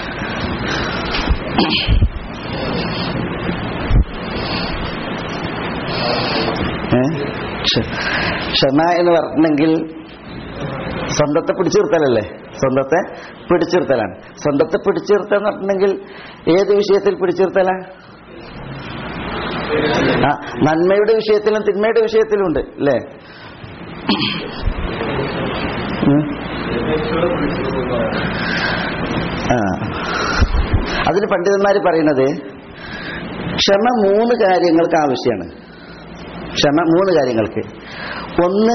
ഏ? ക്ഷ- ക്ഷമ എന്ന് പറഞ്ഞെങ്കിൽ സ്വന്തത്തെ പിടിച്ചു നിർത്തലല്ലേ സ്വന്തത്തെ പിടിച്ചു നിർത്തലാണ് സ്വന്തത്തെ പിടിച്ചു നിർത്തൽ എന്ന് പറഞ്ഞിട്ടുണ്ടെങ്കിൽ ഏത് വിഷയത്തിൽ പിടിച്ചു നിർത്തലാ ആ നന്മയുടെ വിഷയത്തിലും തിന്മയുടെ വിഷയത്തിലും ഉണ്ട് അല്ലേ ഉം. ആ അതിന് പണ്ഡിതന്മാർ പറയുന്നത് ക്ഷമ മൂന്ന് കാര്യങ്ങൾക്ക് ആവശ്യമാണ് ക്ഷമ മൂന്ന് കാര്യങ്ങൾക്ക് ഒന്ന്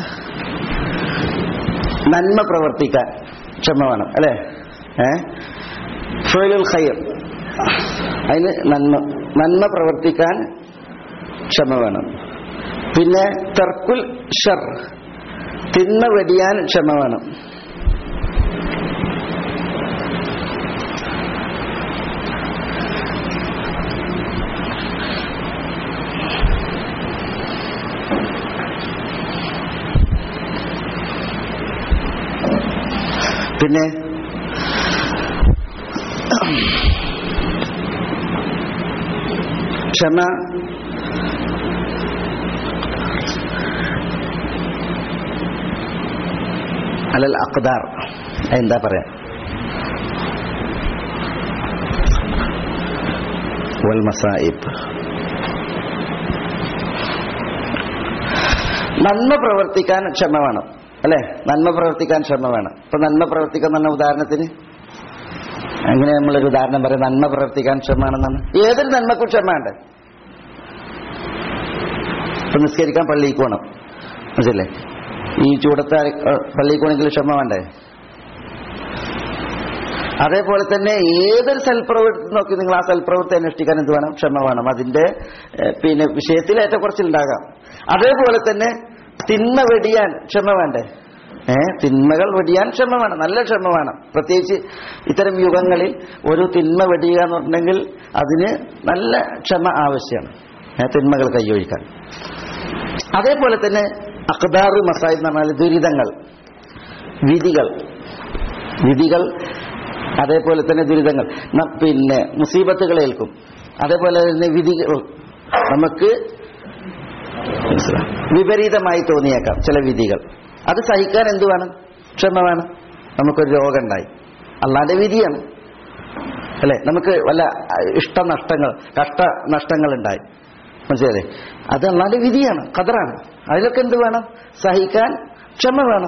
നന്മ പ്രവർത്തിക്കാൻ ക്ഷമ വേണം അല്ലേ ഏ ഫുലുൽ ഖൈർ അതിന് നന്മ നന്മ പ്രവർത്തിക്കാൻ ക്ഷമ വേണം പിന്നെ തർക്കുൽ ഷർ തിന്മ വെടിയാൻ ക്ഷമ വേണം പിന്നെ ക്ഷമ അലൽ അഖ്ദാർ എന്താ പറയാ വൽ മസായിബ് നന്മ പ്രവർത്തിക്കാൻ ക്ഷമ വേണം അല്ലെ നന്മ പ്രവർത്തിക്കാൻ ക്ഷമ വേണം ഇപ്പൊ നന്മ പ്രവർത്തിക്കാൻ തന്നെ ഉദാഹരണത്തിന് അങ്ങനെ നമ്മളൊരു ഉദാഹരണം പറയാം നന്മ പ്രവർത്തിക്കാൻ ക്ഷമ വേണമെന്നാണ് ഏതൊരു നന്മക്കും ക്ഷമ ഉണ്ട് ഇപ്പൊ നിസ്കരിക്കാൻ പള്ളിക്ക് പോകണം മനസ്സില്ലേ ഈ ചൂടത്ത് പള്ളിക്ക് പോകണമെങ്കിൽ ക്ഷമ വേണ്ടേ അതേപോലെ തന്നെ ഏതൊരു സൽപ്രവൃത്തി നോക്കി നിങ്ങൾ ആ സൽപ്രവൃത്തി അനുഷ്ഠിക്കാൻ എന്ത് വേണം ക്ഷമ വേണം അതിന്റെ ഏഹ്, പിന്നെ വിഷയത്തിൽ ഏറ്റക്കുറച്ചിലുണ്ടാകാം അതേപോലെ തന്നെ തിന്മ വെടിയാൻ ക്ഷമ വേണ്ടേ ഏ തിന്മകൾ വെടിയാൻ ക്ഷമ വേണം നല്ല ക്ഷമ വേണം പ്രത്യേകിച്ച് ഇത്തരം യുഗങ്ങളിൽ ഒരു തിന്മ വെടിയുക എന്ന് പറഞ്ഞിട്ടുണ്ടെങ്കിൽ അതിന് നല്ല ക്ഷമ ആവശ്യമാണ് ഏ, തിന്മകൾ കൈയൊഴിക്കാൻ അതേപോലെ തന്നെ അഖ്ദാറ് മസായി എന്ന് പറഞ്ഞാൽ ദുരിതങ്ങൾ വിധികൾ വിധികൾ അതേപോലെ തന്നെ ദുരിതങ്ങൾ ന- പിന്നെ മുസീബത്തുകൾ ഏൽക്കും അതേപോലെ തന്നെ വിധികൾ നമുക്ക് വിപരീതമായി തോന്നിയേക്കാം ചില വിധികൾ അത് സഹിക്കാൻ എന്ത് വേണം ക്ഷമ വേണം നമുക്കൊരു രോഗം ഉണ്ടായി അള്ളാന്റെ വിധിയാണ് അല്ലെ നമുക്ക് വല്ല ഇഷ്ടനഷ്ടങ്ങൾ കഷ്ട നഷ്ടങ്ങൾ ഉണ്ടായി മനസ്സിലല്ലേ അത് അള്ളാന്റെ വിധിയാണ് കതറാണ് അതിലൊക്കെ എന്ത് വേണം സഹിക്കാൻ ക്ഷമ വേണം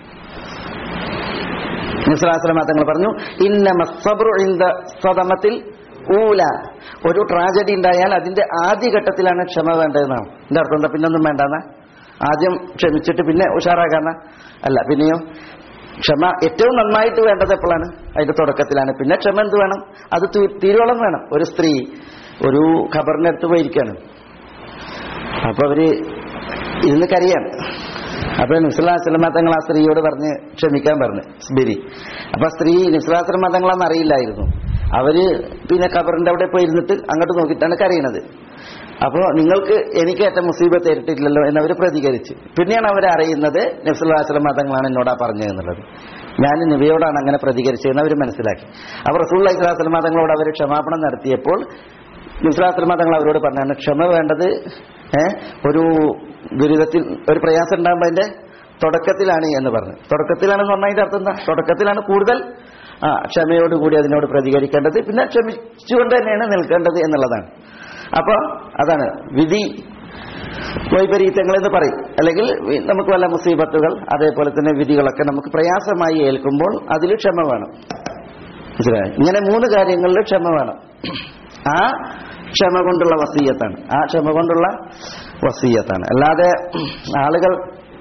നിസ്ലാസ്ലമ തങ്ങൾ പറഞ്ഞു ഇന്ന സബ്രു ഇന്ദ സദമത്തിൽ ഊല ഒരു ട്രാജഡി ഉണ്ടായാൽ അതിന്റെ ആദ്യഘട്ടത്തിലാണ് ക്ഷമ വേണ്ടതെന്നാണ് എന്റെ അർത്ഥം എന്താ പിന്നൊന്നും വേണ്ടെന്ന ആദ്യം ക്ഷമിച്ചിട്ട് പിന്നെ ഉഷാറാകാന്ന അല്ല പിന്നെയോ ക്ഷമ ഏറ്റവും നന്നായിട്ട് വേണ്ടത് എപ്പോഴാണ് അതിന്റെ തുടക്കത്തിലാണ് പിന്നെ ക്ഷമ എന്ത് വേണം അത് തീ- തീരോളം വേണം ഒരു സ്ത്രീ ഒരു ഖബറിന്റെ അടുത്ത് പോയിരിക്കാണ് അപ്പൊ അവര് ഇരുന്ന് കരയാണ് അപ്പൊ നിസ്ലാസ്ലമ തങ്ങൾ ആ സ്ത്രീയോട് പറഞ്ഞ് ക്ഷമിക്കാൻ പറഞ്ഞു സ്ബിരി അപ്പൊ ആ സ്ത്രീ നിസ്ലാസ്ലമ തങ്ങളാന്ന് അറിയില്ലായിരുന്നു അവര് പിന്നെ ഖബറിന്റെ അവിടെ പോയി ഇരുന്നിട്ട് അങ്ങോട്ട് നോക്കിയിട്ടാണ് കരയണത് അപ്പോൾ നിങ്ങൾക്ക് എനിക്ക് ഏറ്റ മുസീബത്ത് ഏറ്റിട്ടില്ലല്ലോ എന്നവർ പ്രതികരിച്ചു പിന്നെയാണ് അവർ അറിയുന്നത് നബ്സുല്ലാസ്ലം മതങ്ങളാണ് എന്നോടാ പറഞ്ഞതെന്നുള്ളത് ഞാൻ നബിയോടാണ് അങ്ങനെ പ്രതികരിച്ചതെന്ന് അവർ മനസ്സിലാക്കി അപ്പോൾ റസൂൽ ഇസ്ലാസ്ലം മതങ്ങളോട് അവർ ക്ഷമാപണം നടത്തിയപ്പോൾ നബ്സുല്ലാസ്ലം മതങ്ങൾ അവരോട് പറഞ്ഞാണ് ക്ഷമ വേണ്ടത് ഏഹ് ഒരു ദുരിതത്തിൽ ഒരു പ്രയാസം ഉണ്ടാകുമ്പോൾ അതിന്റെ തുടക്കത്തിലാണ് എന്ന് പറഞ്ഞു തുടക്കത്തിലാണെന്ന് പറഞ്ഞാൽ അതിന്റെ അർത്ഥം എന്താ തുടക്കത്തിലാണ് കൂടുതൽ ആ ക്ഷമയോടുകൂടി അതിനോട് പ്രതികരിക്കേണ്ടത് പിന്നെ ക്ഷമിച്ചുകൊണ്ട് തന്നെയാണ് നിൽക്കേണ്ടത് എന്നുള്ളതാണ് അപ്പൊ അതാണ് വിധി വൈപരീത്യങ്ങൾ എന്ന് പറയും അല്ലെങ്കിൽ വി- നമുക്ക് വല്ല മുസീബത്തുകൾ അതേപോലെ തന്നെ വിധികളൊക്കെ നമുക്ക് പ്രയാസമായി ഏൽക്കുമ്പോൾ അതിൽ ക്ഷമ വേണം മനസ്സിലായോ ഇങ്ങനെ മൂന്ന് കാര്യങ്ങളിൽ ക്ഷമ വേണം ആ ക്ഷമ കൊണ്ടുള്ള വസീയത്താണ് ആ ക്ഷമ കൊണ്ടുള്ള വസീയത്താണ് അല്ലാതെ ആളുകൾ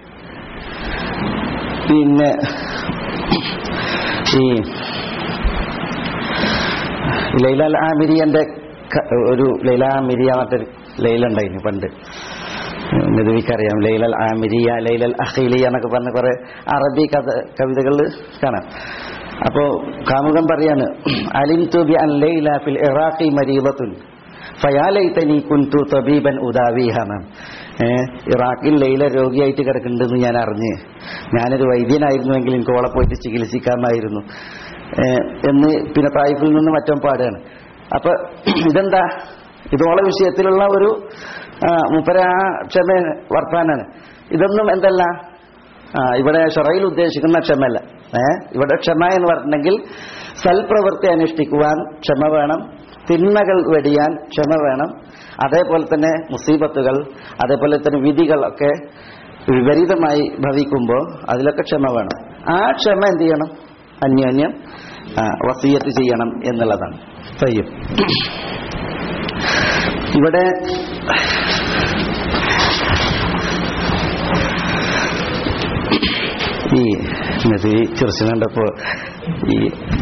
പിന്നെ ഈ ലൈല അൽ ആമിരിയന്റെ ക- ഒരു ലൈല ആമിരിയ മറ്റൊരു ലൈല ഉണ്ടായിരുന്നു പണ്ട് നിധുവിക്കറിയാം ലൈലൽ ആമിരിയ ലൈലൽ അഖീലിയ എന്നൊക്കെ പറഞ്ഞ കുറെ അറബി കഥ കവിതകളിൽ കാണാം അപ്പോ കാമുകൻ പറയാണ് അലിം തുബി അൻ ലൈല ഫിൽ ഇറാഖി മരീബത്തുൻ ഫയാലൈതനി കുൻതു തബീബൻ ഉദാവീഹാണ് ഏഹ് ഇറാഖിൽ ലൈല രോഗിയായിട്ട് കിടക്കുന്നുണ്ടെന്ന് ഞാൻ അറിഞ്ഞ് ഞാനൊരു വൈദ്യനായിരുന്നുവെങ്കിൽ എനിക്ക് ഓളെ പോയിട്ട് ചികിത്സിക്കാമായിരുന്നു ഏഹ് എന്ന് പിന്നെ തായിഫിൽ നിന്ന് മറ്റും പാടുകയാണ് അപ്പൊ ഇതെന്താ ഇതോളെ വിഷയത്തിലുള്ള ഒരു ആ, മൂപ്പര ആ ക്ഷമ വർത്താനാണ് ഇതൊന്നും എന്തല്ല ആ, ഇവിടെ ഷറയിൽ ഉദ്ദേശിക്കുന്ന ക്ഷമയല്ല ഏ ഇവിടെ ക്ഷമ എന്ന് പറഞ്ഞിട്ടുണ്ടെങ്കിൽ സൽപ്രവൃത്തി അനുഷ്ഠിക്കുവാൻ ക്ഷമ വേണം തിന്മകൾ വെടിയാൻ ക്ഷമ വേണം അതേപോലെ തന്നെ മുസീബത്തുകൾ അതേപോലെ തന്നെ വിധികളൊക്കെ വിപരീതമായി ഭവിക്കുമ്പോൾ അതിലൊക്കെ ക്ഷമ വേണം ആ ക്ഷമ എന്ത് ചെയ്യണം അന്യോന്യം ആ, വസീയത്ത് ചെയ്യണം എന്നുള്ളതാണ് ചെയ്യും ഇവിടെ ഈ നദി ചെറുച്ചിന് കണ്ടപ്പോ ഈ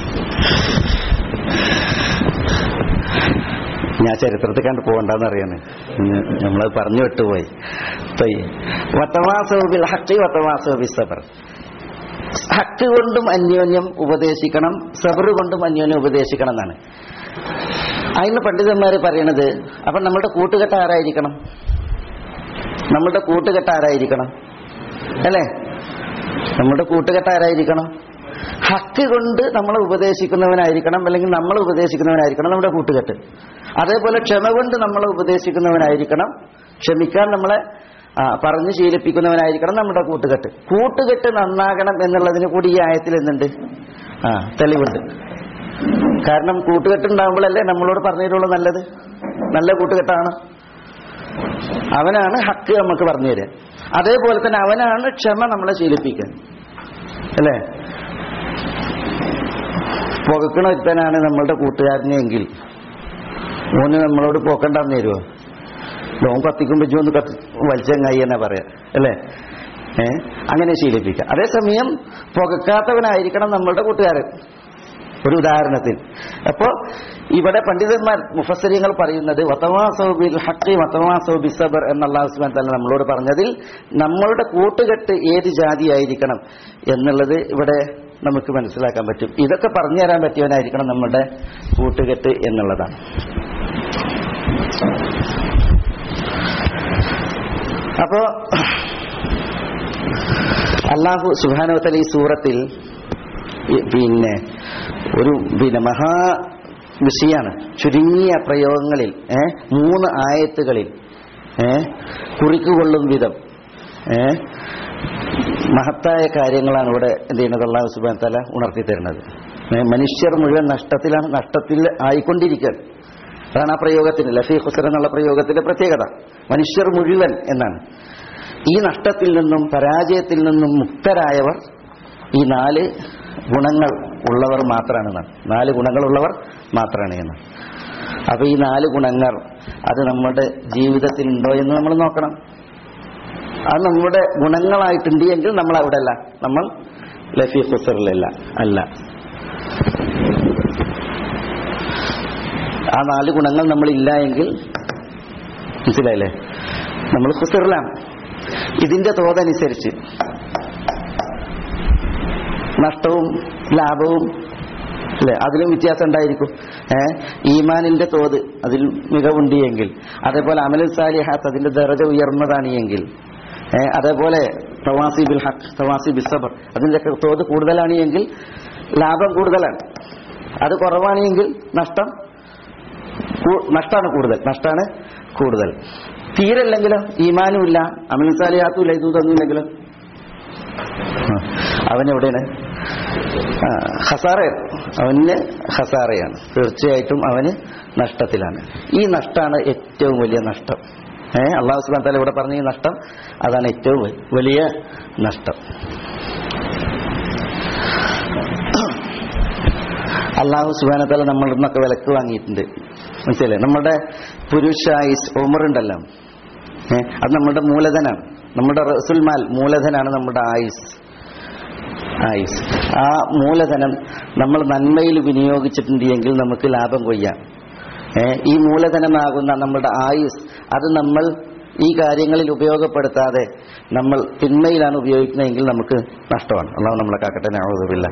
ഞാൻ ചരിത്രത്തിൽ കണ്ട് പോകണ്ടെന്ന് അറിയാണ് നമ്മളത് പറഞ്ഞു വിട്ടുപോയി വത്തവാസോബിൽ ഹക്കി വത്തവാസോബി സബർ ഹക്ക് കൊണ്ടും അന്യോന്യം ഉപദേശിക്കണം സബർ കൊണ്ടും അന്യോന്യം ഉപദേശിക്കണം എന്നാണ് അതിന് പണ്ഡിതന്മാർ പറയണത് അപ്പൊ നമ്മളുടെ കൂട്ടുകെട്ട് ആരായിരിക്കണം നമ്മളുടെ കൂട്ടുകെട്ട് ആരായിരിക്കണം അല്ലേ നമ്മുടെ കൂട്ടുകെട്ട് ആരായിരിക്കണം ഹക്ക് കൊണ്ട് നമ്മളെ ഉപദേശിക്കുന്നവനായിരിക്കണം അല്ലെങ്കിൽ നമ്മൾ ഉപദേശിക്കുന്നവനായിരിക്കണം നമ്മുടെ കൂട്ടുകെട്ട് അതേപോലെ ക്ഷമ കൊണ്ട് നമ്മളെ ഉപദേശിക്കുന്നവനായിരിക്കണം ക്ഷമിക്കാൻ നമ്മളെ ആ, പറഞ്ഞു ശീലിപ്പിക്കുന്നവനായിരിക്കണം നമ്മുടെ കൂട്ടുകെട്ട് കൂട്ടുകെട്ട് നന്നാകണം എന്നുള്ളതിന് കൂടി ഈ ആയത്തിൽ എന്തുണ്ട് ആ തെളിവുണ്ട് കാരണം കൂട്ടുകെട്ടുണ്ടാകുമ്പോഴല്ലേ നമ്മളോട് പറഞ്ഞതിലുള്ള നല്ലത് നല്ല കൂട്ടുകെട്ടാണ് അവനാണ് ഹക്ക് നമുക്ക് പറഞ്ഞു തരിക അതേപോലെ തന്നെ അവനാണ് ക്ഷമ നമ്മളെ ശീലിപ്പിക്കുക അല്ലേ പുകക്കണ ഒരുത്തനാണ് നമ്മളുടെ കൂട്ടുകാരനെങ്കിൽ ഓന് നമ്മളോട് പോക്കണ്ടെന്ന് തരുമോ ലോൺ കത്തിക്കുമ്പോ ഇജ്ജ് ഒന്ന് കത്തി വലിച്ചങ്ങായി എന്നാ പറയാ അല്ലേ ഏ അങ്ങനെ ശീലിപ്പിക്കുക അതേസമയം പുകക്കാത്തവനായിരിക്കണം നമ്മളുടെ കൂട്ടുകാരൻ ഒരു ഉദാഹരണത്തിൽ അപ്പോ ഇവിടെ പണ്ഡിതന്മാർ മുഫസരിങ്ങൾ പറയുന്നത് വത്തവാസോബിൽ ഹക്കി വത്തവാസോബി സബർ എന്നുള്ള സുബാൻ തന്നെ നമ്മളോട് പറഞ്ഞതിൽ നമ്മളുടെ കൂട്ടുകെട്ട് ഏത് ജാതിയായിരിക്കണം എന്നുള്ളത് ഇവിടെ നമുക്ക് മനസ്സിലാക്കാൻ പറ്റും ഇതൊക്കെ പറഞ്ഞു തരാൻ പറ്റിയവനായിരിക്കണം നമ്മുടെ കൂട്ടുകെട്ട് എന്നുള്ളതാണ് അപ്പോ അള്ളാഹു സുബാനവത്തല ഈ സൂറത്തിൽ ഈ പിന്നെ ഒരു പിന്നെ മഹാ വിഷയാണ് ചുരുങ്ങിയ പ്രയോഗങ്ങളിൽ ഏ മൂന്ന് ആയത്തുകളിൽ ഏ കുറിക്കുകൊള്ളും വിധം ഏ മഹത്തായ കാര്യങ്ങളാണ് ഇവിടെ എന്ത് ചെയ്യുന്നത് അള്ളാഹു സുബാൻ തല ഉണർത്തി തരുന്നത് ഏ, മനുഷ്യർ മുഴുവൻ നഷ്ടത്തിലാണ് നഷ്ടത്തിൽ ആയിക്കൊണ്ടിരിക്കുകയാണ് അതാണ് ആ പ്രയോഗത്തിന് ലഫീ ഹുസർ എന്നുള്ള പ്രയോഗത്തിന്റെ പ്രത്യേകത മനുഷ്യർ മുഴുവൻ എന്നാണ് ഈ നഷ്ടത്തിൽ നിന്നും പരാജയത്തിൽ നിന്നും മുക്തരായവർ ഈ നാല് ഗുണങ്ങൾ ഉള്ളവർ മാത്രമാണ് എന്നാണ് നാല് ഗുണങ്ങളുള്ളവർ മാത്രമാണ് എന്ന് അപ്പൊ ഈ നാല് ഗുണങ്ങൾ അത് നമ്മുടെ ജീവിതത്തിൽ ഉണ്ടോ എന്ന് നമ്മൾ നോക്കണം അത് നമ്മുടെ ഗുണങ്ങളായിട്ടുണ്ട് എങ്കിൽ നമ്മൾ അവിടെ അല്ല നമ്മൾ ലഫി ഖുസറിലല്ല അല്ല ആ നാല് ഗുണങ്ങൾ നമ്മളില്ല എങ്കിൽ മനസ്സിലായില്ലേ നമ്മൾ ഖുസറിലാണ് ഇതിന്റെ തോതനുസരിച്ച് നഷ്ടവും ലാഭവും അല്ലെ അതിലും വ്യത്യാസം ഉണ്ടായിരിക്കും ഏഹ് ഈമാനിന്റെ തോത് അതിൽ മികവുണ്ട് എങ്കിൽ അതേപോലെ അമലു സാലിഹാത്ത് അതിന്റെ ദറജ ഉയർന്നതാണ് എങ്കിൽ ഏഹ് അതേപോലെ തവാസി ബിൽ ഹക്ക് തവാസി ബിൽ സബർ അതിന്റെ ഒക്കെ തോത് കൂടുതലാണ് എങ്കിൽ ലാഭം കൂടുതലാണ് അത് കുറവാണ് എങ്കിൽ നഷ്ടം കൂ- നഷ്ടമാണ് കൂടുതൽ നഷ്ടമാണ് കൂടുതൽ തീരല്ലെങ്കിലോ ഈമാനും ഇല്ല അമലു സാലിഹാത്തും ഇല്ല ഇതൊന്നുമില്ലെങ്കിലോ ആ, അവൻ എവിടെയാണ് ആ, ഹസാറയാണ് അവന് ഹസാറയാണ് തീർച്ചയായിട്ടും അവന് നഷ്ടത്തിലാണ് ഈ നഷ്ടമാണ് ഏറ്റവും വലിയ നഷ്ടം ഏ അള്ളാഹു സുബാൻ താല ഇവിടെ പറഞ്ഞ ഈ നഷ്ടം അതാണ് ഏറ്റവും വ- വലിയ നഷ്ടം അള്ളാഹു സുബാന താല നമ്മളിൽ നിന്നൊക്കെ വിലക്ക് വാങ്ങിയിട്ടുണ്ട് മനസ്സിലല്ലേ നമ്മുടെ പുരുഷായിസ് ഉമറുണ്ടല്ലോ ഏ അത് നമ്മുടെ മൂലധനാണ് നമ്മുടെ റസുൽമാൽ മൂലധനാണ് നമ്മുടെ ആയുസ് ആയുസ് ആ മൂലധനം നമ്മൾ നന്മയിൽ വിനിയോഗിച്ചിട്ടുണ്ട് എങ്കിൽ നമുക്ക് ലാഭം കൊയ്യാം ഏ, ഈ മൂലധനമാകുന്ന നമ്മുടെ ആയുസ് അത് നമ്മൾ ഈ കാര്യങ്ങളിൽ ഉപയോഗപ്പെടുത്താതെ നമ്മൾ തിന്മയിലാണ് ഉപയോഗിക്കുന്നതെങ്കിൽ നമുക്ക് നഷ്ടമാണ് അള്ളാഹു നമ്മളെ കാക്കട്ടെ ഞാവില്ല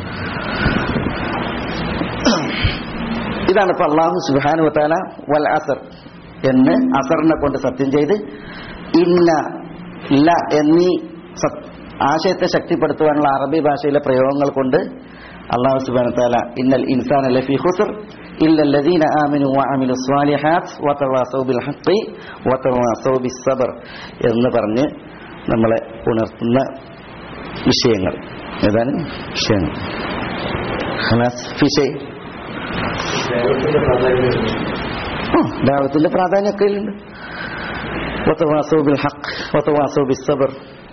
ഇതാണ് ഇപ്പൊ അള്ളാഹു സുബാനു വത്താല വൽ അസർ എന്ന് അസറിനെ കൊണ്ട് സത്യം ചെയ്ത് ഇന്ന ല എന്നീ സത്- ആശയത്തെ ശക്തിപ്പെടുത്തുവാനുള്ള അറബി ഭാഷയിലെ പ്രയോഗങ്ങൾ കൊണ്ട് അള്ളാഹു സുബാന താല ഇന്നൽ ഇൻസാൻ ലഫി ഹുസർ إلا الذين آمنوا وعملوا الصالحات وتواصوا بالحق وتواصوا بالصبر എന്ന് പറഞ്ഞ് നമ്മളെ ഉണർത്തുന്ന വിഷയങ്ങൾ ഏതാണ് വിഷയങ്ങൾ ഖലാസ് ഫി ഷൈ ആ, ദാവത്തിന്റെ പ്രാധാന്യമൊക്കെ ഇതിലുണ്ട് വതവാസൗ ബിൽ ഹഖ് വതവാസൗ ബിസ്സബർ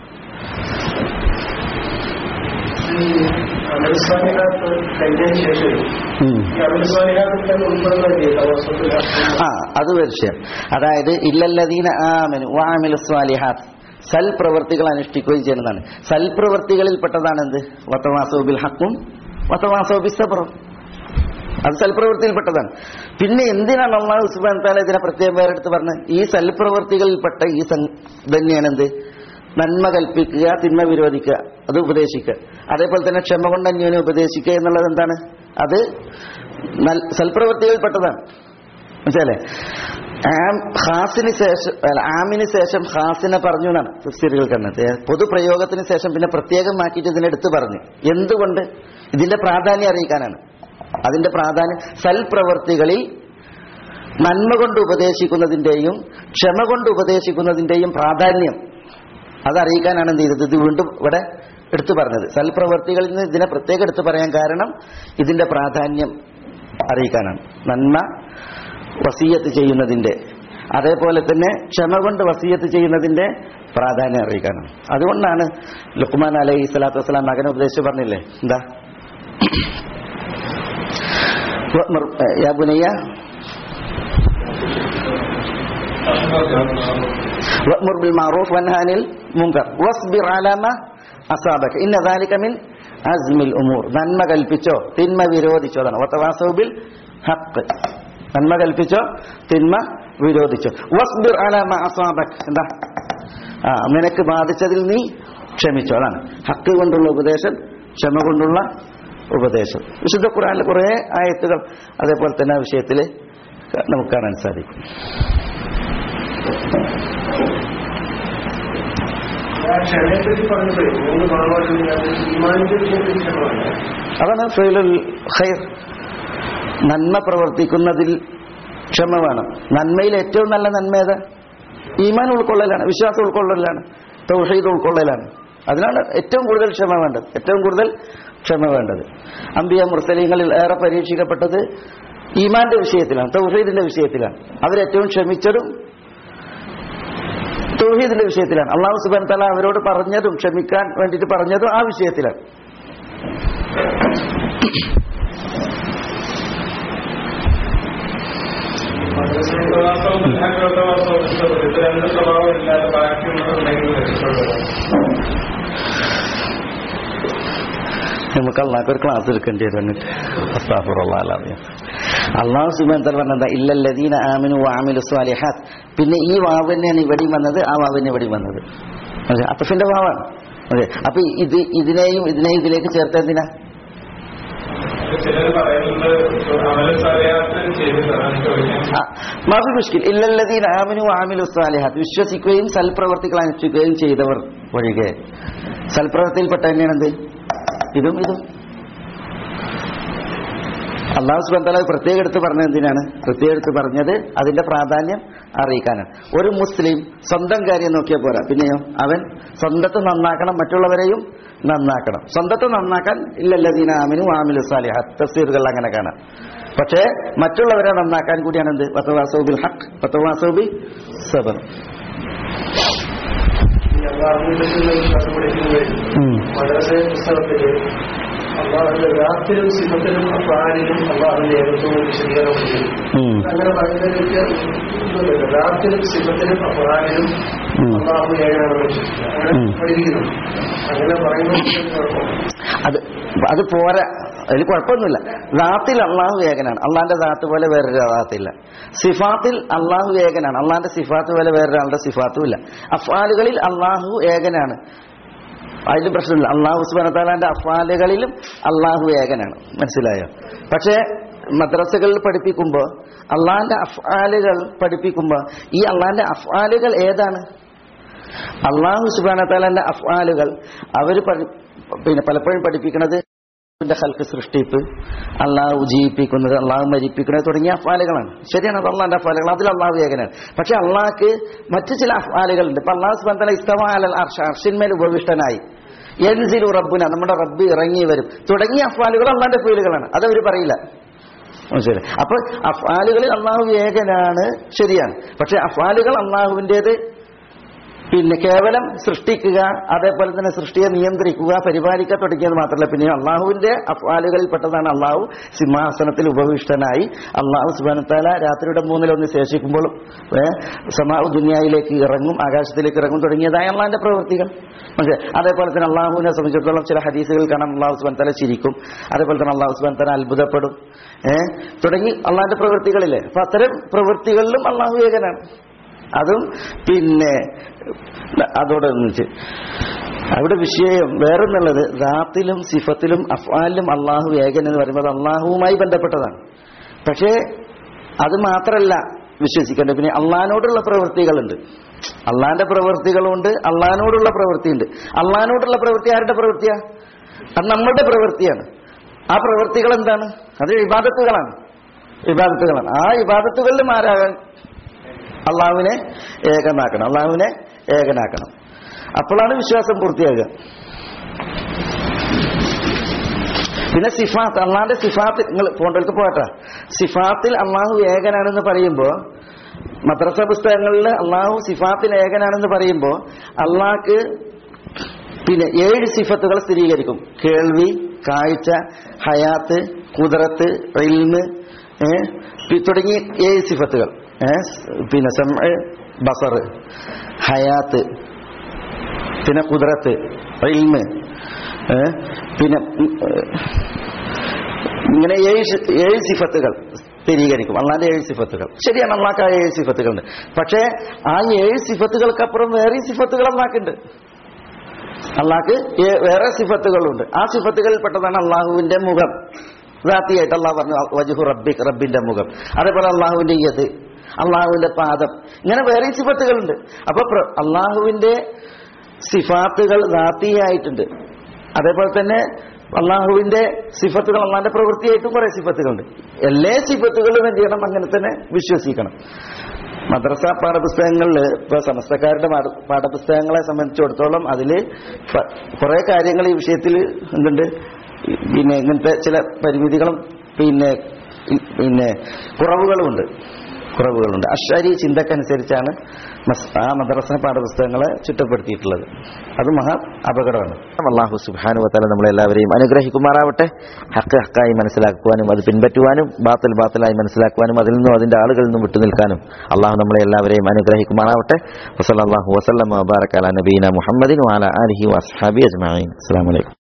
ഈ അമൽസ്വാലിഹാത്ത് കഴിഞ്ഞതിന് ശേഷം ഉം. ഈ അമൽസ്വാലിഹാത്തിൽ തന്നെ ഉൾപ്പെടുന്നതല്ലേ തവാസത്തിൽ ആ അത് ഒരു വിഷയം അതായത് ഇല്ലല്ലദീന ആമനു വാമിലു സ്വാലിഹാത്ത് സൽപ്രവർത്തികൾ അനുഷ്ഠിക്കുകയും ചെയ്യുന്നതാണ് സൽപ്രവർത്തികളിൽപ്പെട്ടതാണ് എന്ത് വത്തവാസോബിൽ ഹക്കും വത്തവാസോബി സബറും അത് സൽപ്രവൃത്തിയിൽപ്പെട്ടതാണ് പിന്നെ എന്തിനാണ് അള്ളാഹു സുബാൻ താല ഇതിനെ പ്രത്യേകം പേരെടുത്ത് പറഞ്ഞത് ഈ സൽപ്രവർത്തികളിൽപ്പെട്ട ഈ സം- തന്നെയാണ് എന്ത് നന്മ കൽപ്പിക്കുക തിന്മ വിരോധിക്കുക അത് ഉപദേശിക്കുക അതേപോലെ തന്നെ ക്ഷമ കൊണ്ട് അന്യോന്യം ഉപദേശിക്കുക എന്നുള്ളത് എന്താണ് അത് നൽ- സൽപ്രവൃത്തികളിൽപ്പെട്ടതാണ് മനസ്സിലല്ലേ ആം ഖാസിന് ശേഷം അല്ല, ആമിന് ശേഷം ഖാസിനെ പറഞ്ഞു എന്നാണ് തഫ്സീറുകൾ കണ്ടത് പൊതുപ്രയോഗത്തിന് ശേഷം പിന്നെ പ്രത്യേകം മാറ്റിയിട്ട് ഇതിനെടുത്ത് പറഞ്ഞു എന്തുകൊണ്ട് ഇതിന്റെ പ്രാധാന്യം അറിയിക്കാനാണ് അതിന്റെ പ്രാധാന്യം സൽപ്രവർത്തികളിൽ നന്മ കൊണ്ട് ഉപദേശിക്കുന്നതിന്റെയും ക്ഷമ കൊണ്ട് ഉപദേശിക്കുന്നതിന്റെയും പ്രാധാന്യം അതറിയിക്കാനാണ് എന്ത് ചെയ്തത് ഇത് വീണ്ടും ഇവിടെ എടുത്തു പറഞ്ഞത് സൽപ്രവർത്തികളിൽ നിന്ന് ഇതിനെ പ്രത്യേകം എടുത്തു പറയാൻ കാരണം ഇതിന്റെ പ്രാധാന്യം അറിയിക്കാനാണ് നന്മ വസീയത്ത് ചെയ്യുന്നതിന്റെ അതേപോലെ തന്നെ ക്ഷമ കൊണ്ട് വസീയത്ത് ചെയ്യുന്നതിന്റെ പ്രാധാന്യം അറിയിക്കാനാണ് അതുകൊണ്ടാണ് ലുക്മാൻ അലൈഹി സ്വലാത്തു വസ്സലാം മകനെ ഉപദേശിച്ച് പറഞ്ഞില്ലേ എന്താ വഅ്മുർ- യാ ബുനയ്യ വഅ്മുർ ബിൽ മഅറൂഫ് വൻഹ അനിൽ മുൻകർ വസ്ബിർ അലാ മാ അസാബക ഇന്ന ദാലിക മിൻ അസ്മിൽ ഉമൂർ നന്മ കൽപ്പിച്ചോ തിന്മ വിരോധിച്ചോ അതാണ് വതവാസൗ ബിൽ ഹഖ് നന്മ കൽപ്പിച്ചോ തിന്മ വിരോധിച്ചോ വസ്ബിർ അലാ മാ അസാബക എന്താ ആ നിനക്ക് ബാധിച്ചതിൽ നീ ക്ഷമിച്ചോ അതാണ് ഹക്ക് കൊണ്ടുള്ള ഉപദേശം ക്ഷമ കൊണ്ടുള്ള ഉപദേശം വിശുദ്ധ ഖുർആനിൽ കുറേ ആയത്തുകൾ അതേപോലെ തന്നെ ആ വിഷയത്തിൽ നമുക്ക് കാണാൻ സാധിക്കും ആ ക്ഷമയെപ്പറ്റി പറഞ്ഞപ്പോഴേ മൂന്ന് ഭാഗമായിട്ട് അത് ഈമാനിന്റെ വിഷയത്തിൽ ക്ഷമമാണ് അതാണ് ഫെയിലുൽ ഖൈർ നന്മ പ്രവർത്തിക്കുന്നതിൽ ക്ഷമ വേണം നന്മയിൽ ഏറ്റവും നല്ല നന്മ ഏത് ഈമാൻ ഉൾക്കൊള്ളലാണ് വിശ്വാസം ഉൾക്കൊള്ളലാണ് തൗഹീദ് ഉൾക്കൊള്ളലാണ് അതിനാണ് ഏറ്റവും കൂടുതൽ ക്ഷമ വേണ്ടത് ഏറ്റവും കൂടുതൽ ക്ഷമ വേണ്ടത് അമ്പിയ മുർസലീങ്ങളിൽ ഏറെ പരീക്ഷിക്കപ്പെട്ടത് ഈമാന്റെ വിഷയത്തിലാണ് തൗഹീദിന്റെ വിഷയത്തിലാണ് അവരേറ്റവും ക്ഷമിച്ചതും തൗഹീദിന്റെ വിഷയത്തിലാണ് അള്ളാഹു സുബാൻ തല അവരോട് പറഞ്ഞതും ക്ഷമിക്കാൻ വേണ്ടിയിട്ട് പറഞ്ഞതും ആ വിഷയത്തിലാണ് മദ്രസവാസവും വിഭാഗവാസവും ഇഷ്ടപ്പെട്ടു ഇത് രണ്ട് സ്വഭാവം ഇല്ലാതെ ബാക്കിയുള്ളതുണ്ടെങ്കിൽ രക്ഷപ്പെടുക നമുക്ക് അള്ളാഹ് ഒരു ക്ലാസ് എടുക്കേണ്ടി വരും എന്നിട്ട് അസ്താഫുറുള്ള അറിയാം അള്ളാഹു സുബാൻ തല പറഞ്ഞത് ഇല്ലല്ലദീന ആമിനു വാമിലു സ്വാലിഹാത്ത് പിന്നെ ഈ വാവ് തന്നെയാണ് ഇവിടെയും വന്നത് ആ വാവ് തന്നെ ഇവിടെയും വന്നത് അതെ അത്തഫിന്റെ വാവാണ് അതെ അപ്പൊ ഇത് ഇതിനെയും ഇതിനെയും ഇതിലേക്ക് ചേർത്ത എന്തിനാ ചിലർ പറയുന്നത് അമല സലയാത്ര ചെയ്തതാണ് ചോദിക്കാൻ മാഫി മുഷ്കിൽ ഇല്ലല്ലതീൻ ആമിനു ആമിലു സാലിഹാത്ത് വിശ്വസിക്കുകയും സൽപ്രവർത്തികൾ അനുഷ്ഠിക്കുകയും ചെയ്തവർ ഒഴികെ സൽപ്രവർത്തിയിൽപ്പെട്ട തന്നെയാണെന്ത് ഇതും ഇതും അള്ളാഹു സുബന്താല പ്രത്യേകം എടുത്ത് പറഞ്ഞത് എന്തിനാണ് പ്രത്യേകം എടുത്ത് പറഞ്ഞത് അതിന്റെ പ്രാധാന്യം അറിയിക്കാനാണ് ഒരു മുസ്ലിം സ്വന്തം കാര്യം നോക്കിയാൽ പോരാ പിന്നെയോ അവൻ സ്വന്തത്തെ നന്നാക്കണം മറ്റുള്ളവരെയും നന്നാക്കണം സ്വന്തത്തെ നന്നാക്കാൻ ഇല്ലല്ലദീന ആമിനും ആമിലു സാലിഹ തഫ്സീറുകൾ അങ്ങനെ കാണാം പക്ഷേ മറ്റുള്ളവരെ നന്നാക്കാൻ കൂടിയാണ് എന്ത് വത്തവാസൗബിൽ ഹക്ക് വത്തവാസൗബി സബർ ഈ അള്ളാഹുവിന്റെ വിശ്വാസം പഠിക്കുന്നത് മദ്രസ പുസ്തകത്തില് അള്ളാഹുവിന്റെ വ്യാപ്തിലും സിമത്തിലും അപ്പാരിലും അള്ളാഹുവിന്റെ ഏകത്വവും വിശദീകരണം ചെയ്യും അങ്ങനെ പറയുന്നതിലേക്ക് ഒന്നുമില്ല. വ്യാപ്തിലും സിമത്തിലും അപ്പാരിലും ഉം. അള്ളാഹു ഏകനാണെന്ന് വിശ്വസിക്കുക അങ്ങനെ ഉം. പഠിപ്പിക്കുന്നു അങ്ങനെ പറയുന്നത് കുഴപ്പമില്ല. അത് അത് പോരാ അതിൽ കുഴപ്പമൊന്നുമില്ല ദാത്തിൽ അള്ളാഹു ഏകനാണ് അള്ളാന്റെ ദാത്ത് പോലെ വേറൊരു ദാത്തില്ല സിഫാത്തിൽ അള്ളാഹു ഏകനാണ് അള്ളാന്റെ സിഫാത്ത് പോലെ വേറൊരാളുടെ സിഫാത്തും ഇല്ല അഫാലുകളിൽ അള്ളാഹു ഏകനാണ് അതിലും പ്രശ്നമില്ല അള്ളാഹു സുബാനത്താലാന്റെ അഫാലുകളിലും അള്ളാഹു ഏകനാണ് മനസ്സിലായോ പക്ഷേ മദ്രസകളിൽ പഠിപ്പിക്കുമ്പോൾ അള്ളാന്റെ അഫാലുകൾ പഠിപ്പിക്കുമ്പോൾ ഈ അള്ളാന്റെ അഫാലുകൾ ഏതാണ് അള്ളാഹു സുബാനത്താലാന്റെ അഫ്ആലുകൾ അവർ പിന്നെ പലപ്പോഴും പഠിപ്പിക്കുന്നത് ന്റെ ഹൽക്ക് സൃഷ്ടിപ്പ് അള്ളാഹു ജീവിപ്പിക്കുന്നത് അള്ളാഹു മരിപ്പിക്കുന്നത് തുടങ്ങിയ അഫാലുകളാണ് ശരിയാണ് അത് അള്ളാന്റെ അഫാലുകൾ അതിൽ അള്ളാഹു ഏകനാണ് പക്ഷെ അള്ളാഹ്ക്ക് മറ്റു ചില അഫാലുകളുണ്ട് ഇപ്പൊ അള്ളാഹു സുബാന ഇസ്തവാ അലൽ അർഷ അർഷിന്മേൽ ഉപവിഷ്ടനായി എൻസിലു റബ്ബുന നമ്മുടെ റബ്ബ് ഇറങ്ങി വരും തുടങ്ങിയ അഫാലുകൾ അള്ളാന്റെ ഫീലുകളാണ് അതവർ പറയില്ല ശരി അപ്പൊ അഫാലുകളിൽ അള്ളാഹു ഏകനാണ് ശരിയാണ് പക്ഷെ അഫാലുകൾ അള്ളാഹുവിൻ്റെത് പിന്നെ കേവലം സൃഷ്ടിക്കുക അതേപോലെ തന്നെ സൃഷ്ടിയെ നിയന്ത്രിക്കുക പരിപാലിക്കുക തുടങ്ങിയത് മാത്രമല്ല പിന്നെ അള്ളാഹുവിന്റെ അഫാലുകളിൽ പെട്ടതാണ് അള്ളാഹു സിംഹാസനത്തിൽ ഉപവിഷ്ടനായി അള്ളാഹു സുബാനത്താല രാത്രിയുടെ മൂന്നിലൊന്ന് ശേഷിക്കുമ്പോൾ ഏ, സമാവ് ദുനിയായിലേക്ക് ഇറങ്ങും ആകാശത്തിലേക്ക് ഇറങ്ങും തുടങ്ങിയതായ അള്ളാഹിന്റെ പ്രവൃത്തികൾ പക്ഷേ അതേപോലെ തന്നെ അള്ളാഹുവിനെ സംബന്ധിച്ചിടത്തോളം ചില ഹദീസുകൾ കാണാം അള്ളാഹു സുബാനത്താല ചിരിക്കും അതേപോലെ തന്നെ അള്ളാഹു സുബാനത്താല അത്ഭുതപ്പെടും ഏഹ് തുടങ്ങി അള്ളാഹിന്റെ പ്രവൃത്തികളില്ലേ അപ്പൊ അത്തരം പ്രവൃത്തികളിലും അള്ളാഹു ഏകനാണ് അതും പിന്നെ അതോടെ ഒന്നിച്ച് അവിടെ വിഷയം വേറൊന്നുള്ളത് ദാത്തിലും സിഫത്തിലും അഫ്ആലിലും അള്ളാഹു ഏകൻ എന്ന് പറയുമ്പോൾ അത് അള്ളാഹുവുമായി ബന്ധപ്പെട്ടതാണ് പക്ഷേ അത് മാത്രമല്ല വിശ്വസിക്കേണ്ടത് പിന്നെ അള്ളഹാനോടുള്ള പ്രവൃത്തികളുണ്ട് അള്ളാന്റെ പ്രവൃത്തികളുണ്ട് അള്ളഹാനോടുള്ള പ്രവൃത്തിയുണ്ട് അള്ളഹാനോടുള്ള പ്രവൃത്തി ആരുടെ പ്രവൃത്തിയാ അത് നമ്മളുടെ പ്രവൃത്തിയാണ് ആ പ്രവൃത്തികൾ എന്താണ് അത് ഇബാദത്തുകളാണ് ഇബാദത്തുകളാണ് ആ ഇബാദത്തുകളിലും ആരാകാൻ അള്ളാഹുവിനെ ഏകനാക്കണം അള്ളാഹുവിനെ ഏകനാക്കണം അപ്പോഴാണ് വിശ്വാസം പൂർത്തിയാകുക പിന്നെ സിഫാത്ത് അള്ളാന്റെ സിഫാത്ത് നിങ്ങൾ ഫോണ്ടോൾക്ക് പോകട്ടെ സിഫാത്തിൽ അള്ളാഹു ഏകനാണെന്ന് പറയുമ്പോൾ മദ്രസ പുസ്തകങ്ങളിൽ അള്ളാഹു സിഫാത്തിൽ ഏകനാണെന്ന് പറയുമ്പോൾ അള്ളാഹ്ക്ക് പിന്നെ ഏഴ് സിഫത്തുകൾ സ്ഥിരീകരിക്കും കേൾവി കാഴ്ച ഹയാത്ത് കുതിരത്ത് ഇൽമ് ഏ, പി- തുടങ്ങിയ ഏഴ് സിഫത്തുകൾ ഏ, സ് പിന്നെ സമ ബസർ ഹയാത്ത് പിന്നെ കുതിരത്ത് ഇൽമ് ഏ, പിന്നെ ഉം, ഏ, ഇങ്ങനെ ഏഴ് ഷി- ഏഴ് സിഫത്തുകൾ സ്ഥിരീകരിക്കും അള്ളാന്റെ ഏഴ് സിഫത്തുകൾ ശരിയാണ് അള്ളാഹ്ക്ക് ആ ഏഴ് സിഫത്തുകളുണ്ട് പക്ഷേ ആ ഏഴ് സിഫത്തുകൾക്കപ്പുറം വേറെ സിഫത്തുകൾ അള്ളാഹ്ക്കുണ്ട് അള്ളാഹ്ക്ക് ഏ- വേറെ സിഫത്തുകളുണ്ട് ആ സിഫത്തുകളിൽ പെട്ടതാണ് അള്ളാഹുവിന്റെ മുഖം ായിട്ട് അള്ളാഹ് പറഞ്ഞു വജുഹു റബ്ബി റബ്ബിന്റെ മുഖം അതേപോലെ അള്ളാഹുവിന്റെ യത് അള്ളാഹുവിന്റെ പാദം ഇങ്ങനെ വേറെ സിഫത്തുകളുണ്ട് അപ്പൊ പ്ര- അള്ളാഹുവിന്റെ സിഫാത്തുകൾ ദാത്തിയായിട്ടുണ്ട് അതേപോലെ തന്നെ അള്ളാഹുവിന്റെ സിഫത്തുകൾ അള്ളാന്റെ പ്രവൃത്തിയായിട്ടും കുറെ സിഫത്തുകളുണ്ട് എല്ലാ സിഫത്തുകളും എന്ത് ചെയ്യണം അങ്ങനെ തന്നെ വിശ്വസിക്കണം മദ്രസ പാഠപുസ്തകങ്ങളിൽ ഇപ്പൊ സമസ്തക്കാരുടെ പാഠ- പാഠപുസ്തകങ്ങളെ സംബന്ധിച്ചിടത്തോളം അതിൽ കുറെ കാര്യങ്ങൾ ഈ വിഷയത്തിൽ എന്തുണ്ട് പിന്നെ ഇങ്ങനത്തെ ചില പരിമിതികളും പിന്നെ ഈ- പിന്നെ കുറവുകളുമുണ്ട് കുറവുകളുണ്ട് അഷാരി ചിന്തക്കനുസരിച്ചാണ് മസ്- ആ മദ്രസ പാഠപുസ്തകങ്ങളെ ചിട്ടപ്പെടുത്തിയിട്ടുള്ളത് അത് മഹാ അപകടമാണ് അള്ളാഹു സുബാനു വത്താല നമ്മളെല്ലാവരെയും അനുഗ്രഹിക്കുമാറാവട്ടെ ഹക്ക് ഹക്കായി മനസ്സിലാക്കുവാനും അത് പിൻപറ്റുവാനും ബാത്തിൽ ബാത്തിലായി മനസ്സിലാക്കുവാനും അതിൽ നിന്നും അതിന്റെ ആളുകളിൽ നിന്നും വിട്ടുനിൽക്കാനും അള്ളാഹു നമ്മളെ എല്ലാവരെയും അനുഗ്രഹിക്കുമാറാവട്ടെ വസല്ലാഹു വസ്ലം വബാറക്കാല നബീന മുഹമ്മദിൻ വാല അലഹി വസ്ഹാബി അജ്മാൻ അസ്സാം വലൈക്കും